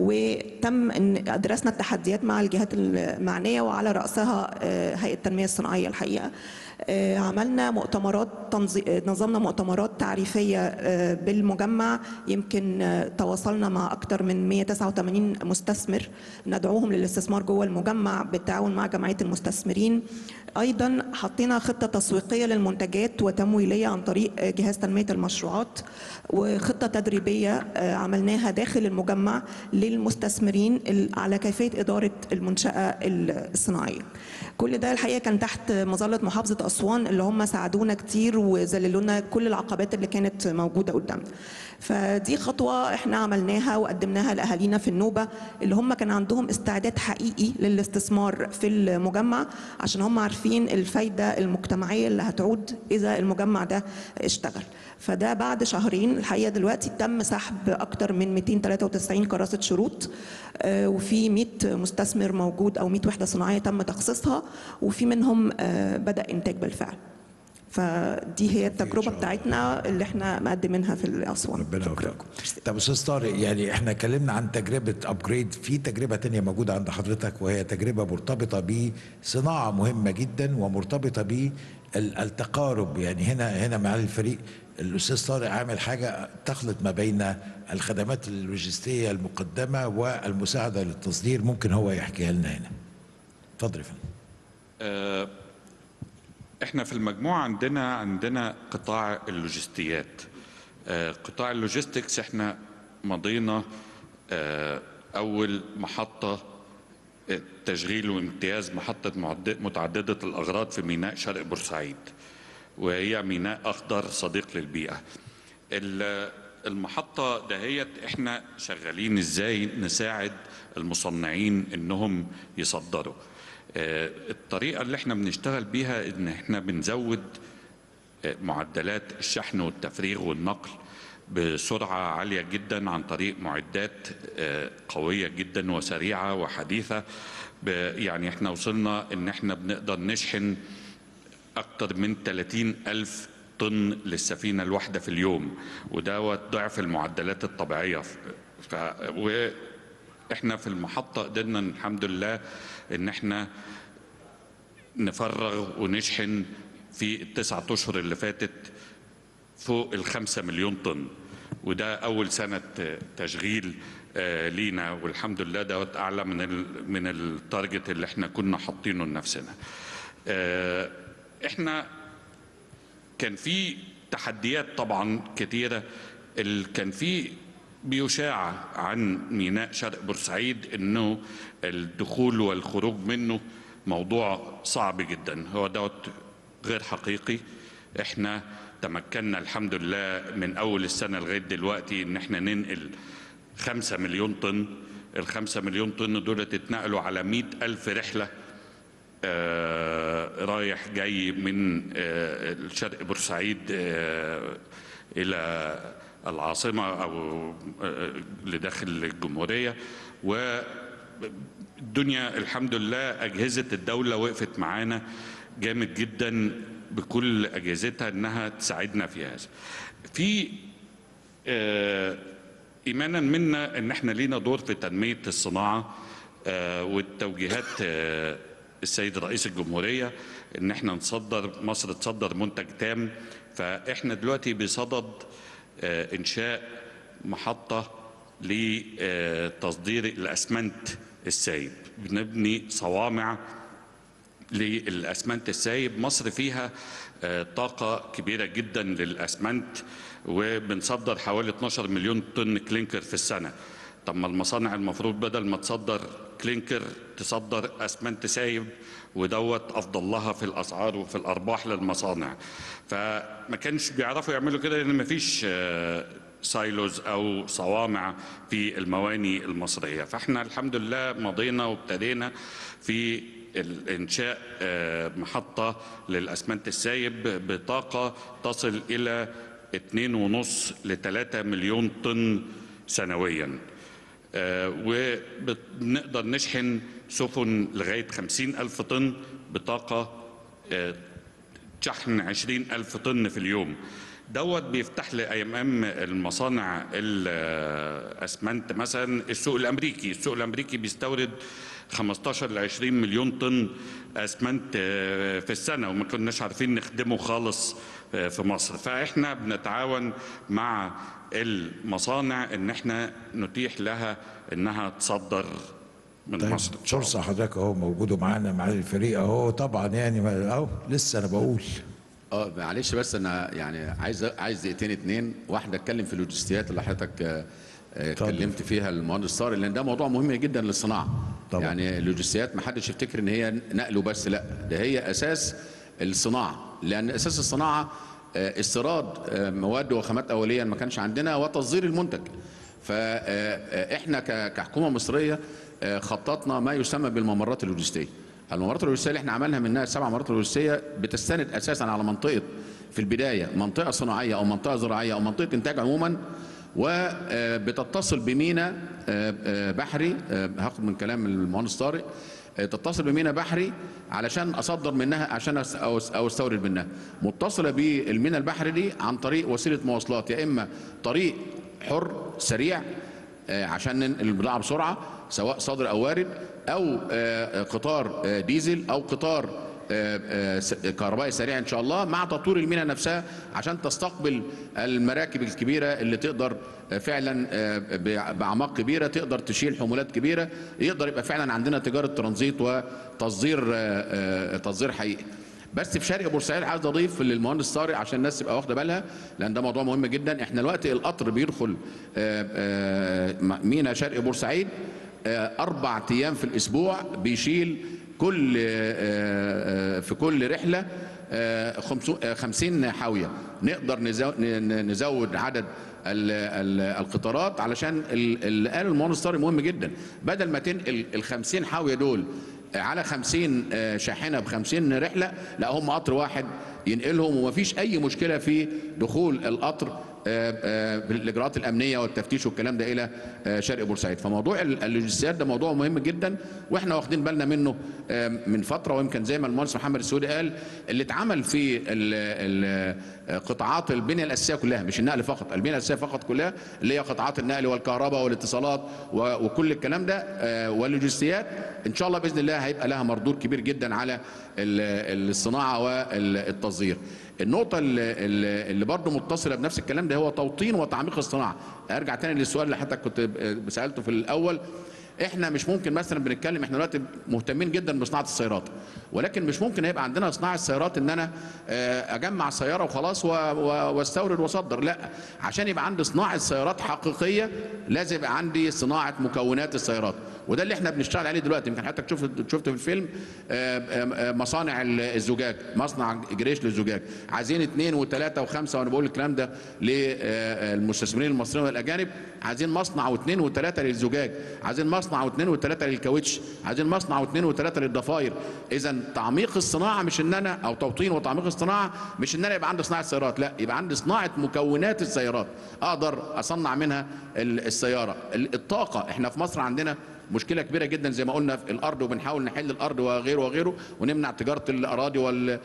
وتم ان درسنا التحديات مع الجهات المعنيه وعلى راسها آه، هيئه التنميه الصناعيه الحقيقه آه، عملنا مؤتمرات تنظي... آه، نظمنا مؤتمرات تعريفيه آه، بالمجمع يمكن آه، تواصلنا مع اكثر من 189 مستثمر ندعوهم للاستثمار جوه المجمع بالتعاون مع جمعيه المستثمرين ايضا حطينا خطه تسويقيه للمنتجات وتمويليه عن طريق آه، جهاز تنميه المشروعات وخطه تدريبيه آه، عملناها داخل المجمع للمستثمرين ال- على كيفيه اداره المنشاه ال- الصناعيه كل ده الحقيقه كان تحت مظله محافظه اسوان اللي هم ساعدونا كتير وذللونا كل العقبات اللي كانت موجوده قدامنا فدي خطوه احنا عملناها وقدمناها لاهالينا في النوبه اللي هم كان عندهم استعداد حقيقي للاستثمار في المجمع عشان هم عارفين الفايده المجتمعيه اللي هتعود اذا المجمع ده اشتغل فده بعد شهرين الحقيقه دلوقتي تم سحب اكتر من 293 كراسه شروط آه، وفي 100 مستثمر موجود او 100 وحده صناعيه تم تخصيصها وفي منهم آه، بدا انتاج بالفعل فدي هي التجربه بتاعتنا اللي احنا مقدمينها في اسوان ربنا يوفقكم طب استاذ طارق يعني احنا اتكلمنا عن تجربه ابجريد في تجربه تانية موجوده عند حضرتك وهي تجربه مرتبطه بصناعه مهمه جدا ومرتبطه بالتقارب يعني هنا هنا مع الفريق الاستاذ طارق عامل حاجه تخلط ما بين الخدمات اللوجستيه المقدمه والمساعده للتصدير ممكن هو يحكيها لنا هنا اتفضل يا فندم آه، احنا في المجموعة عندنا عندنا قطاع اللوجستيات آه، قطاع اللوجيستكس احنا مضينا آه، اول محطة آه، تشغيل وامتياز محطة معد- متعددة الأغراض في ميناء شرق بورسعيد وهي ميناء أخضر صديق للبيئة ال- المحطة دهيت احنا شغالين ازاي نساعد المصنعين انهم يصدروا آه، الطريقة اللي احنا بنشتغل بيها ان احنا بنزود آه، معدلات الشحن والتفريغ والنقل بسرعة عالية جدا عن طريق معدات آه، قوية جدا وسريعة وحديثة ب- يعني احنا وصلنا ان احنا بنقدر نشحن أكتر من 30 ألف طن للسفينة الواحدة في اليوم ودوت ضعف المعدلات الطبيعية ف... وإحنا في المحطة قدرنا الحمد لله إن إحنا نفرغ ونشحن في التسعة أشهر اللي فاتت فوق الخمسة مليون طن وده أول سنة تشغيل آه، لينا والحمد لله دوت أعلى من ال من التارجت اللي احنا كنا حاطينه لنفسنا. آه، احنا كان في تحديات طبعا كتيرة ال- كان في بيشاع عن ميناء شرق بورسعيد انه الدخول والخروج منه موضوع صعب جدا هو دوت غير حقيقي احنا تمكنا الحمد لله من اول السنة لغاية دلوقتي ان احنا ننقل خمسة مليون طن الخمسة مليون طن دول اتنقلوا على مئة ألف رحلة آه، رايح جاي من آه، شرق بورسعيد آه، إلى العاصمة أو آه، لداخل الجمهورية والدنيا الحمد لله أجهزة الدولة وقفت معانا جامد جدا بكل أجهزتها إنها تساعدنا في هذا في آه، ايمانا منا ان احنا لينا دور في تنميه الصناعه آه، والتوجيهات آه، السيد رئيس الجمهوريه ان احنا نصدر مصر تصدر منتج تام فاحنا دلوقتي بصدد آه، انشاء محطه لتصدير الاسمنت السايب بنبني صوامع للاسمنت السايب مصر فيها آه، طاقه كبيره جدا للاسمنت وبنصدر حوالي 12 مليون طن كلينكر في السنه طب ما المصانع المفروض بدل ما تصدر كلينكر تصدر اسمنت سايب ودوت افضل لها في الاسعار وفي الارباح للمصانع فما كانش بيعرفوا يعملوا كده لان مفيش آه، سايلوز او صوامع في المواني المصريه فاحنا الحمد لله مضينا وابتدينا في الانشاء آه، محطه للاسمنت السايب بطاقه تصل الى 2.5 ل 3 مليون طن سنويا آه، وبنقدر نشحن سفن لغايه 50 الف طن بطاقه آه، شحن 20 ألف طن في اليوم دوت بيفتح لي أمام المصانع الأسمنت مثلا السوق الأمريكي السوق الأمريكي بيستورد 15 ل 20 مليون طن أسمنت آه، في السنة وما كناش عارفين نخدمه خالص آه، في مصر فإحنا بنتعاون مع المصانع إن إحنا نتيح لها إنها تصدر من طيب مصر فرصة حضرتك اهو موجود معانا مع الفريق اهو طبعا يعني ما- اهو لسه انا بقول اه معلش بس انا يعني عايز عايز دقيقتين اتنين واحده اتكلم في اللوجستيات اللي حضرتك آه، آه، اتكلمت فيها المهندس طارق لان ده موضوع مهم جدا للصناعه طبعا. يعني اللوجستيات ما حدش يفتكر ان هي نقل وبس لا ده هي اساس الصناعه لان اساس الصناعه آه، استيراد آه، مواد وخامات اوليه ما كانش عندنا وتصدير المنتج فاحنا كحكومه مصريه آه، خططنا ما يسمى بالممرات اللوجستيه الممرات اللوجستيه اللي احنا عملنا منها سبع ممرات لوجستيه بتستند اساسا على منطقه في البدايه منطقه صناعيه او منطقه زراعيه او منطقه انتاج عموما وبتتصل بميناء آه، آه، بحري آه، هاخد من كلام المهندس طارق آه، تتصل بميناء بحري علشان اصدر منها عشان أس- او او استورد منها متصله بالميناء البحري دي عن طريق وسيله مواصلات يا اما طريق حر سريع آه، عشان ننقل البضاعه بسرعه سواء صادر او وارد او آه، قطار آه، ديزل او قطار آه، آه، س- كهربائي سريع ان شاء الله مع تطوير الميناء نفسها عشان تستقبل المراكب الكبيره اللي تقدر آه، فعلا آه، ب- باعماق كبيره تقدر تشيل حمولات كبيره يقدر يبقى فعلا عندنا تجاره ترانزيت وتصدير آه، آه، تصدير حقيقي بس في شرق بورسعيد عايز اضيف للمهندس طارق عشان الناس تبقى واخده بالها لان ده موضوع مهم جدا احنا دلوقتي القطر بيدخل آه، آه، مينا شرق بورسعيد آه، اربع ايام في الاسبوع بيشيل كل آه، آه، في كل رحله آه، خمسو- آه، 50 حاويه نقدر نزو- ن- نزود عدد ال- ال- القطارات علشان ال- اللي قال المهندس طارق مهم جدا بدل ما تنقل ال 50 حاويه دول على 50 آه، شاحنه ب 50 رحله لا هم قطر واحد ينقلهم ومفيش اي مشكله في دخول القطر آه، آه، بالاجراءات الامنيه والتفتيش والكلام ده الى آه، شرق بورسعيد فموضوع ال- اللوجستيات ده موضوع مهم جدا واحنا واخدين بالنا منه آه، من فتره ويمكن زي ما المهندس محمد السعودي قال اللي اتعمل في ال- ال- آه، قطاعات البنيه الاساسيه كلها مش النقل فقط البنيه الاساسيه فقط كلها اللي هي قطاعات النقل والكهرباء والاتصالات و- وكل الكلام ده آه، واللوجستيات ان شاء الله باذن الله هيبقى لها مردود كبير جدا على ال- الصناعه والتصدير النقطة اللي, اللي اللي برضه متصلة بنفس الكلام ده هو توطين وتعميق الصناعة ارجع تاني للسؤال اللي حضرتك كنت ب- سألته في الأول احنا مش ممكن مثلا بنتكلم احنا دلوقتي مهتمين جدا بصناعه السيارات ولكن مش ممكن هيبقى عندنا صناعه سيارات ان انا آه، اجمع سياره وخلاص و- و- واستورد واصدر لا عشان يبقى عندي صناعه سيارات حقيقيه لازم يبقى عندي صناعه مكونات السيارات وده اللي احنا بنشتغل عليه دلوقتي يمكن حضرتك شفت شفت في الفيلم آه، آه، آه، مصانع ال- الزجاج مصنع جريش للزجاج عايزين اثنين وثلاثه وخمسه وانا بقول الكلام ده للمستثمرين المصريين والاجانب عايزين مصنع واثنين وثلاثه للزجاج عايزين مصنع واثنين وثلاثه للكاوتش عايزين مصنع واثنين وثلاثه للضفاير اذا تعميق الصناعه مش ان انا او توطين وتعميق الصناعه مش ان انا يبقى عندي صناعه سيارات لا يبقى عندي صناعه مكونات السيارات اقدر اصنع منها ال- السياره ال- الطاقه احنا في مصر عندنا مشكله كبيره جدا زي ما قلنا في الارض وبنحاول نحل الارض وغيره وغيره ونمنع تجاره الاراضي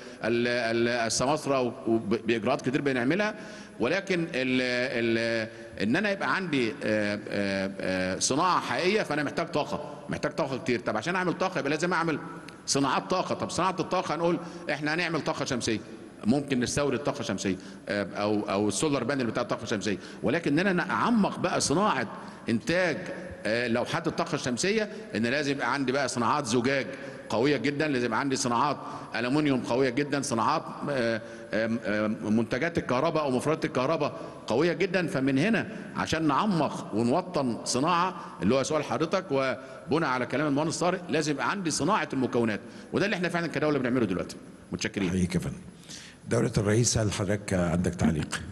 والسماسره باجراءات كتير بنعملها ولكن ال ال ان انا يبقى عندي آه، آه، آه، صناعه حقيقيه فانا محتاج طاقه محتاج طاقه كتير طب عشان اعمل طاقه يبقى لازم اعمل صناعات طاقه طب صناعه الطاقه هنقول احنا هنعمل طاقه شمسيه ممكن نستورد طاقه شمسيه آه، او او السولار بانل بتاع الطاقه الشمسيه ولكن ان انا اعمق بقى صناعه انتاج آه، لوحات الطاقه الشمسيه ان لازم يبقى عندي بقى صناعات زجاج قويه جدا لازم يبقى عندي صناعات الومنيوم قويه جدا صناعات آه، آه، آه، منتجات الكهرباء او مفردات الكهرباء قويه جدا فمن هنا عشان نعمق ونوطن صناعه اللي هو سؤال حضرتك وبناء على كلام المهندس طارق لازم يبقى عندي صناعه المكونات وده اللي احنا فعلا كدوله بنعمله دلوقتي متشكرين حقيقي يا فندم دولة الرئيس هل حضرتك عندك تعليق؟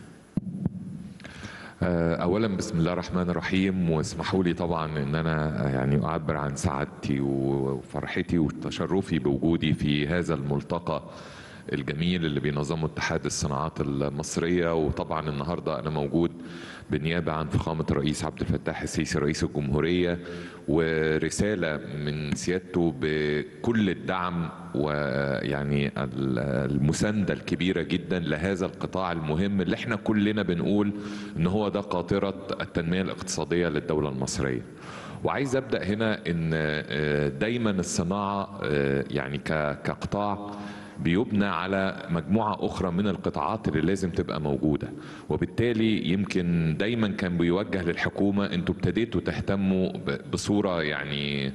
اولا بسم الله الرحمن الرحيم واسمحوا لي طبعا ان انا يعني اعبر عن سعادتي وفرحتي وتشرفي بوجودي في هذا الملتقى الجميل اللي بينظمه اتحاد الصناعات المصريه وطبعا النهارده انا موجود بالنيابه عن فخامه الرئيس عبد الفتاح السيسي رئيس الجمهوريه ورساله من سيادته بكل الدعم ويعني المسانده الكبيره جدا لهذا القطاع المهم اللي احنا كلنا بنقول ان هو ده قاطره التنميه الاقتصاديه للدوله المصريه. وعايز ابدا هنا ان دايما الصناعه يعني كقطاع بيبنى على مجموعة أخرى من القطاعات اللي لازم تبقى موجودة وبالتالي يمكن دايما كان بيوجه للحكومة انتوا ابتديتوا تهتموا بصورة يعني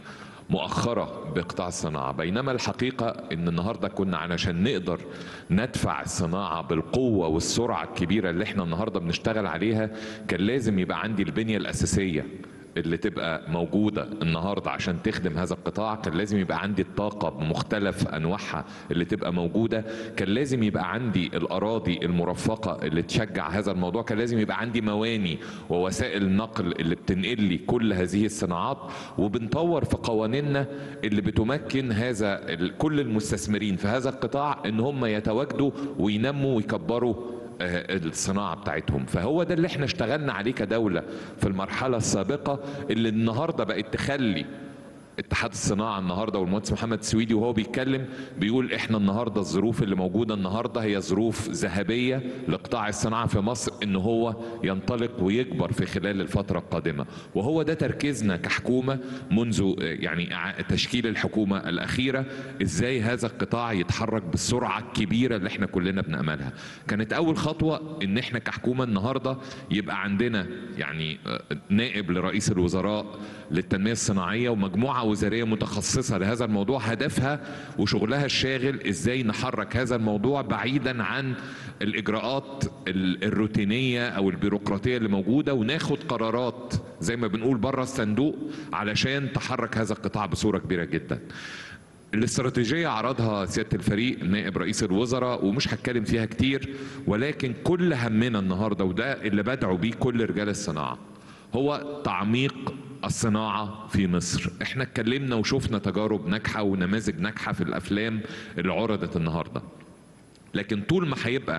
مؤخرة بقطاع الصناعة بينما الحقيقة ان النهاردة كنا علشان نقدر ندفع الصناعة بالقوة والسرعة الكبيرة اللي احنا النهاردة بنشتغل عليها كان لازم يبقى عندي البنية الأساسية اللي تبقى موجودة النهاردة عشان تخدم هذا القطاع كان لازم يبقى عندي الطاقة بمختلف أنواعها اللي تبقى موجودة كان لازم يبقى عندي الأراضي المرفقة اللي تشجع هذا الموضوع كان لازم يبقى عندي مواني ووسائل النقل اللي بتنقل لي كل هذه الصناعات وبنطور في قوانيننا اللي بتمكن هذا كل المستثمرين في هذا القطاع ان هم يتواجدوا وينموا ويكبروا الصناعة بتاعتهم فهو ده اللي احنا اشتغلنا عليه كدولة في المرحلة السابقة اللي النهاردة بقت تخلي اتحاد الصناعه النهارده والمهندس محمد السويدي وهو بيتكلم بيقول احنا النهارده الظروف اللي موجوده النهارده هي ظروف ذهبيه لقطاع الصناعه في مصر ان هو ينطلق ويكبر في خلال الفتره القادمه وهو ده تركيزنا كحكومه منذ يعني تشكيل الحكومه الاخيره ازاي هذا القطاع يتحرك بالسرعه الكبيره اللي احنا كلنا بناملها كانت اول خطوه ان احنا كحكومه النهارده يبقى عندنا يعني نائب لرئيس الوزراء للتنميه الصناعيه ومجموعه وزاريه متخصصه لهذا الموضوع هدفها وشغلها الشاغل ازاي نحرك هذا الموضوع بعيدا عن الاجراءات الروتينيه او البيروقراطيه اللي موجوده وناخد قرارات زي ما بنقول بره الصندوق علشان تحرك هذا القطاع بصوره كبيره جدا. الاستراتيجية عرضها سيادة الفريق نائب رئيس الوزراء ومش هتكلم فيها كتير ولكن كل همنا النهاردة وده اللي بدعو بيه كل رجال الصناعة هو تعميق الصناعة في مصر احنا اتكلمنا وشفنا تجارب ناجحة ونماذج ناجحة في الأفلام اللي عرضت النهاردة لكن طول ما هيبقى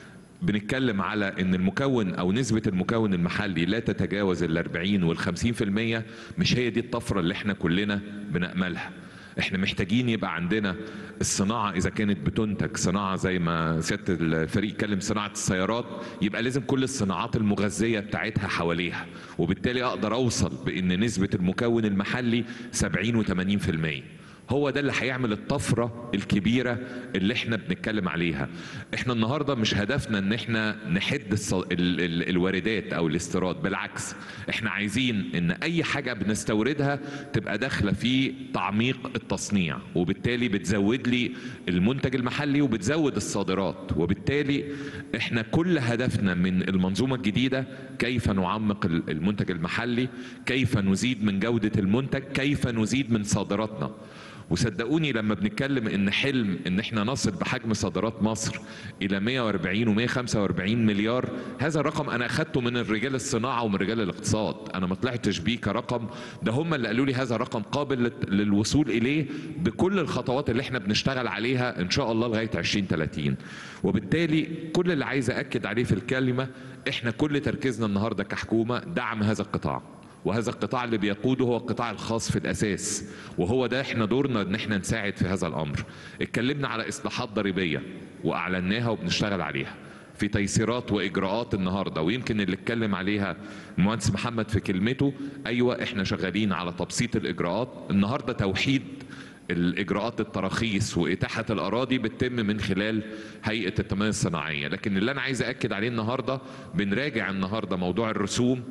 بنتكلم على ان المكون او نسبة المكون المحلي لا تتجاوز ال 40 وال 50% مش هي دي الطفرة اللي احنا كلنا بنأملها احنا محتاجين يبقى عندنا الصناعة اذا كانت بتنتج صناعة زي ما سيادة الفريق اتكلم صناعة السيارات يبقى لازم كل الصناعات المغذية بتاعتها حواليها وبالتالي اقدر اوصل بان نسبة المكون المحلي 70 و80% هو ده اللي هيعمل الطفرة الكبيرة اللي احنا بنتكلم عليها احنا النهاردة مش هدفنا ان احنا نحد الص... ال... ال... الواردات او الاستيراد بالعكس احنا عايزين ان اي حاجة بنستوردها تبقى داخلة في تعميق التصنيع وبالتالي بتزود لي المنتج المحلي وبتزود الصادرات وبالتالي احنا كل هدفنا من المنظومة الجديدة كيف نعمق المنتج المحلي كيف نزيد من جودة المنتج كيف نزيد من صادراتنا وصدقوني لما بنتكلم ان حلم ان احنا نصل بحجم صادرات مصر الى 140 و 145 مليار هذا الرقم انا اخدته من الرجال الصناعه ومن رجال الاقتصاد انا ما طلعتش بيه كرقم ده هم اللي قالوا لي هذا رقم قابل للوصول اليه بكل الخطوات اللي احنا بنشتغل عليها ان شاء الله لغايه 2030 وبالتالي كل اللي عايز اكد عليه في الكلمه احنا كل تركيزنا النهارده كحكومه دعم هذا القطاع وهذا القطاع اللي بيقوده هو القطاع الخاص في الاساس وهو ده احنا دورنا ان احنا نساعد في هذا الامر اتكلمنا على اصلاحات ضريبيه واعلناها وبنشتغل عليها في تيسيرات واجراءات النهارده ويمكن اللي اتكلم عليها المهندس محمد في كلمته ايوه احنا شغالين على تبسيط الاجراءات النهارده توحيد الاجراءات التراخيص واتاحه الاراضي بتتم من خلال هيئه التنميه الصناعيه لكن اللي انا عايز اكد عليه النهارده بنراجع النهارده موضوع الرسوم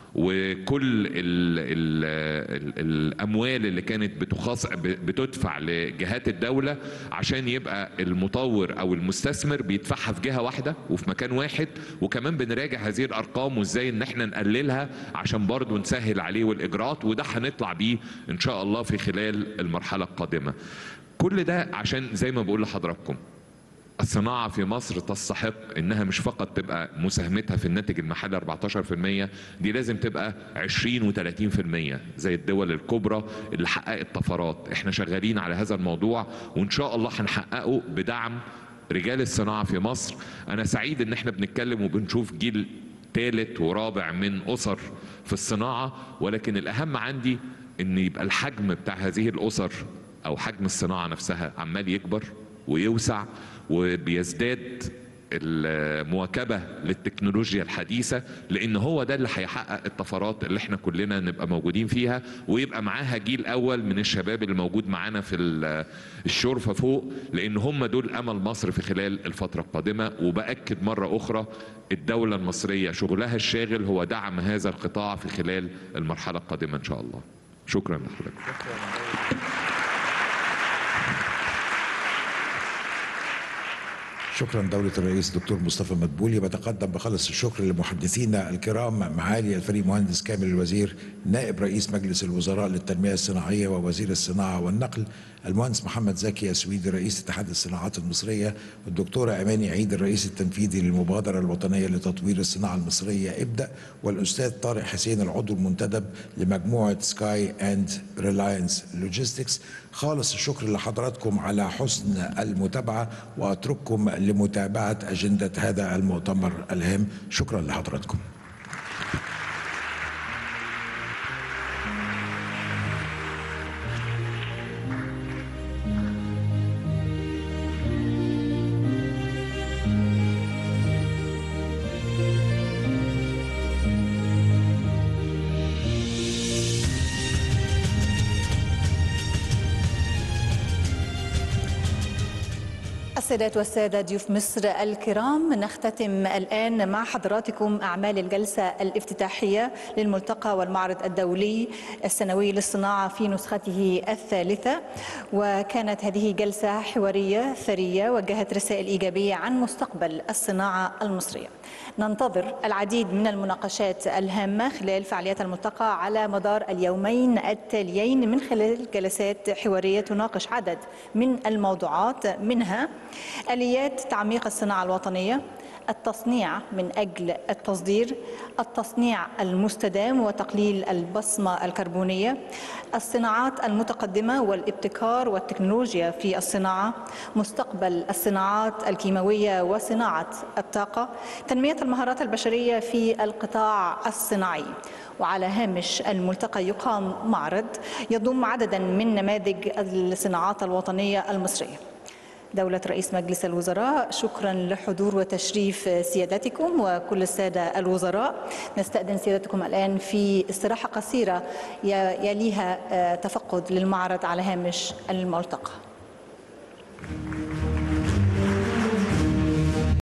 وكل ال ال ال الاموال اللي كانت بتخص بتدفع لجهات الدوله عشان يبقى المطور او المستثمر بيدفعها في جهه واحده وفي مكان واحد وكمان بنراجع هذه الارقام وازاي ان احنا نقللها عشان برضو نسهل عليه والاجراءات وده هنطلع بيه ان شاء الله في خلال المرحله القادمه كل ده عشان زي ما بقول لحضراتكم الصناعة في مصر تستحق انها مش فقط تبقى مساهمتها في الناتج المحلي 14% دي لازم تبقى 20 و30% زي الدول الكبرى اللي حققت طفرات احنا شغالين على هذا الموضوع وان شاء الله هنحققه بدعم رجال الصناعة في مصر انا سعيد ان احنا بنتكلم وبنشوف جيل ثالث ورابع من اسر في الصناعة ولكن الاهم عندي ان يبقى الحجم بتاع هذه الاسر او حجم الصناعة نفسها عمال يكبر ويوسع وبيزداد المواكبة للتكنولوجيا الحديثة لأن هو ده اللي هيحقق الطفرات اللي احنا كلنا نبقى موجودين فيها ويبقى معاها جيل أول من الشباب اللي موجود معانا في الشرفة فوق لأن هم دول أمل مصر في خلال الفترة القادمة وبأكد مرة أخرى الدولة المصرية شغلها الشاغل هو دعم هذا القطاع في خلال المرحلة القادمة إن شاء الله شكرا لحضرتك شكرا دولة الرئيس دكتور مصطفى مدبولي بتقدم بخلص الشكر لمحدثينا الكرام معالي الفريق مهندس كامل الوزير نائب رئيس مجلس الوزراء للتنمية الصناعية ووزير الصناعة والنقل المهندس محمد زكي سويدي رئيس اتحاد الصناعات المصرية والدكتورة أماني عيد الرئيس التنفيذي للمبادرة الوطنية لتطوير الصناعة المصرية ابدأ والأستاذ طارق حسين العضو المنتدب لمجموعة سكاي أند ريلاينس لوجيستكس خالص الشكر لحضراتكم على حسن المتابعة وأترككم لمتابعة أجندة هذا المؤتمر الهام شكرا لحضراتكم السيدات والسادة ضيوف مصر الكرام نختتم الآن مع حضراتكم أعمال الجلسة الافتتاحية للملتقى والمعرض الدولي السنوي للصناعة في نسخته الثالثة وكانت هذه جلسة حوارية ثرية وجهت رسائل إيجابية عن مستقبل الصناعة المصرية ننتظر العديد من المناقشات الهامة خلال فعاليات الملتقى على مدار اليومين التاليين من خلال جلسات حوارية تناقش عدد من الموضوعات منها آليات تعميق الصناعة الوطنية التصنيع من أجل التصدير التصنيع المستدام وتقليل البصمة الكربونية الصناعات المتقدمة والابتكار والتكنولوجيا في الصناعة مستقبل الصناعات الكيماوية وصناعة الطاقة تنمية المهارات البشرية في القطاع الصناعي وعلى هامش الملتقى يقام معرض يضم عددا من نماذج الصناعات الوطنية المصرية دولة رئيس مجلس الوزراء شكرا لحضور وتشريف سيادتكم وكل السادة الوزراء نستأذن سيادتكم الآن في استراحة قصيرة يليها تفقد للمعرض على هامش الملتقى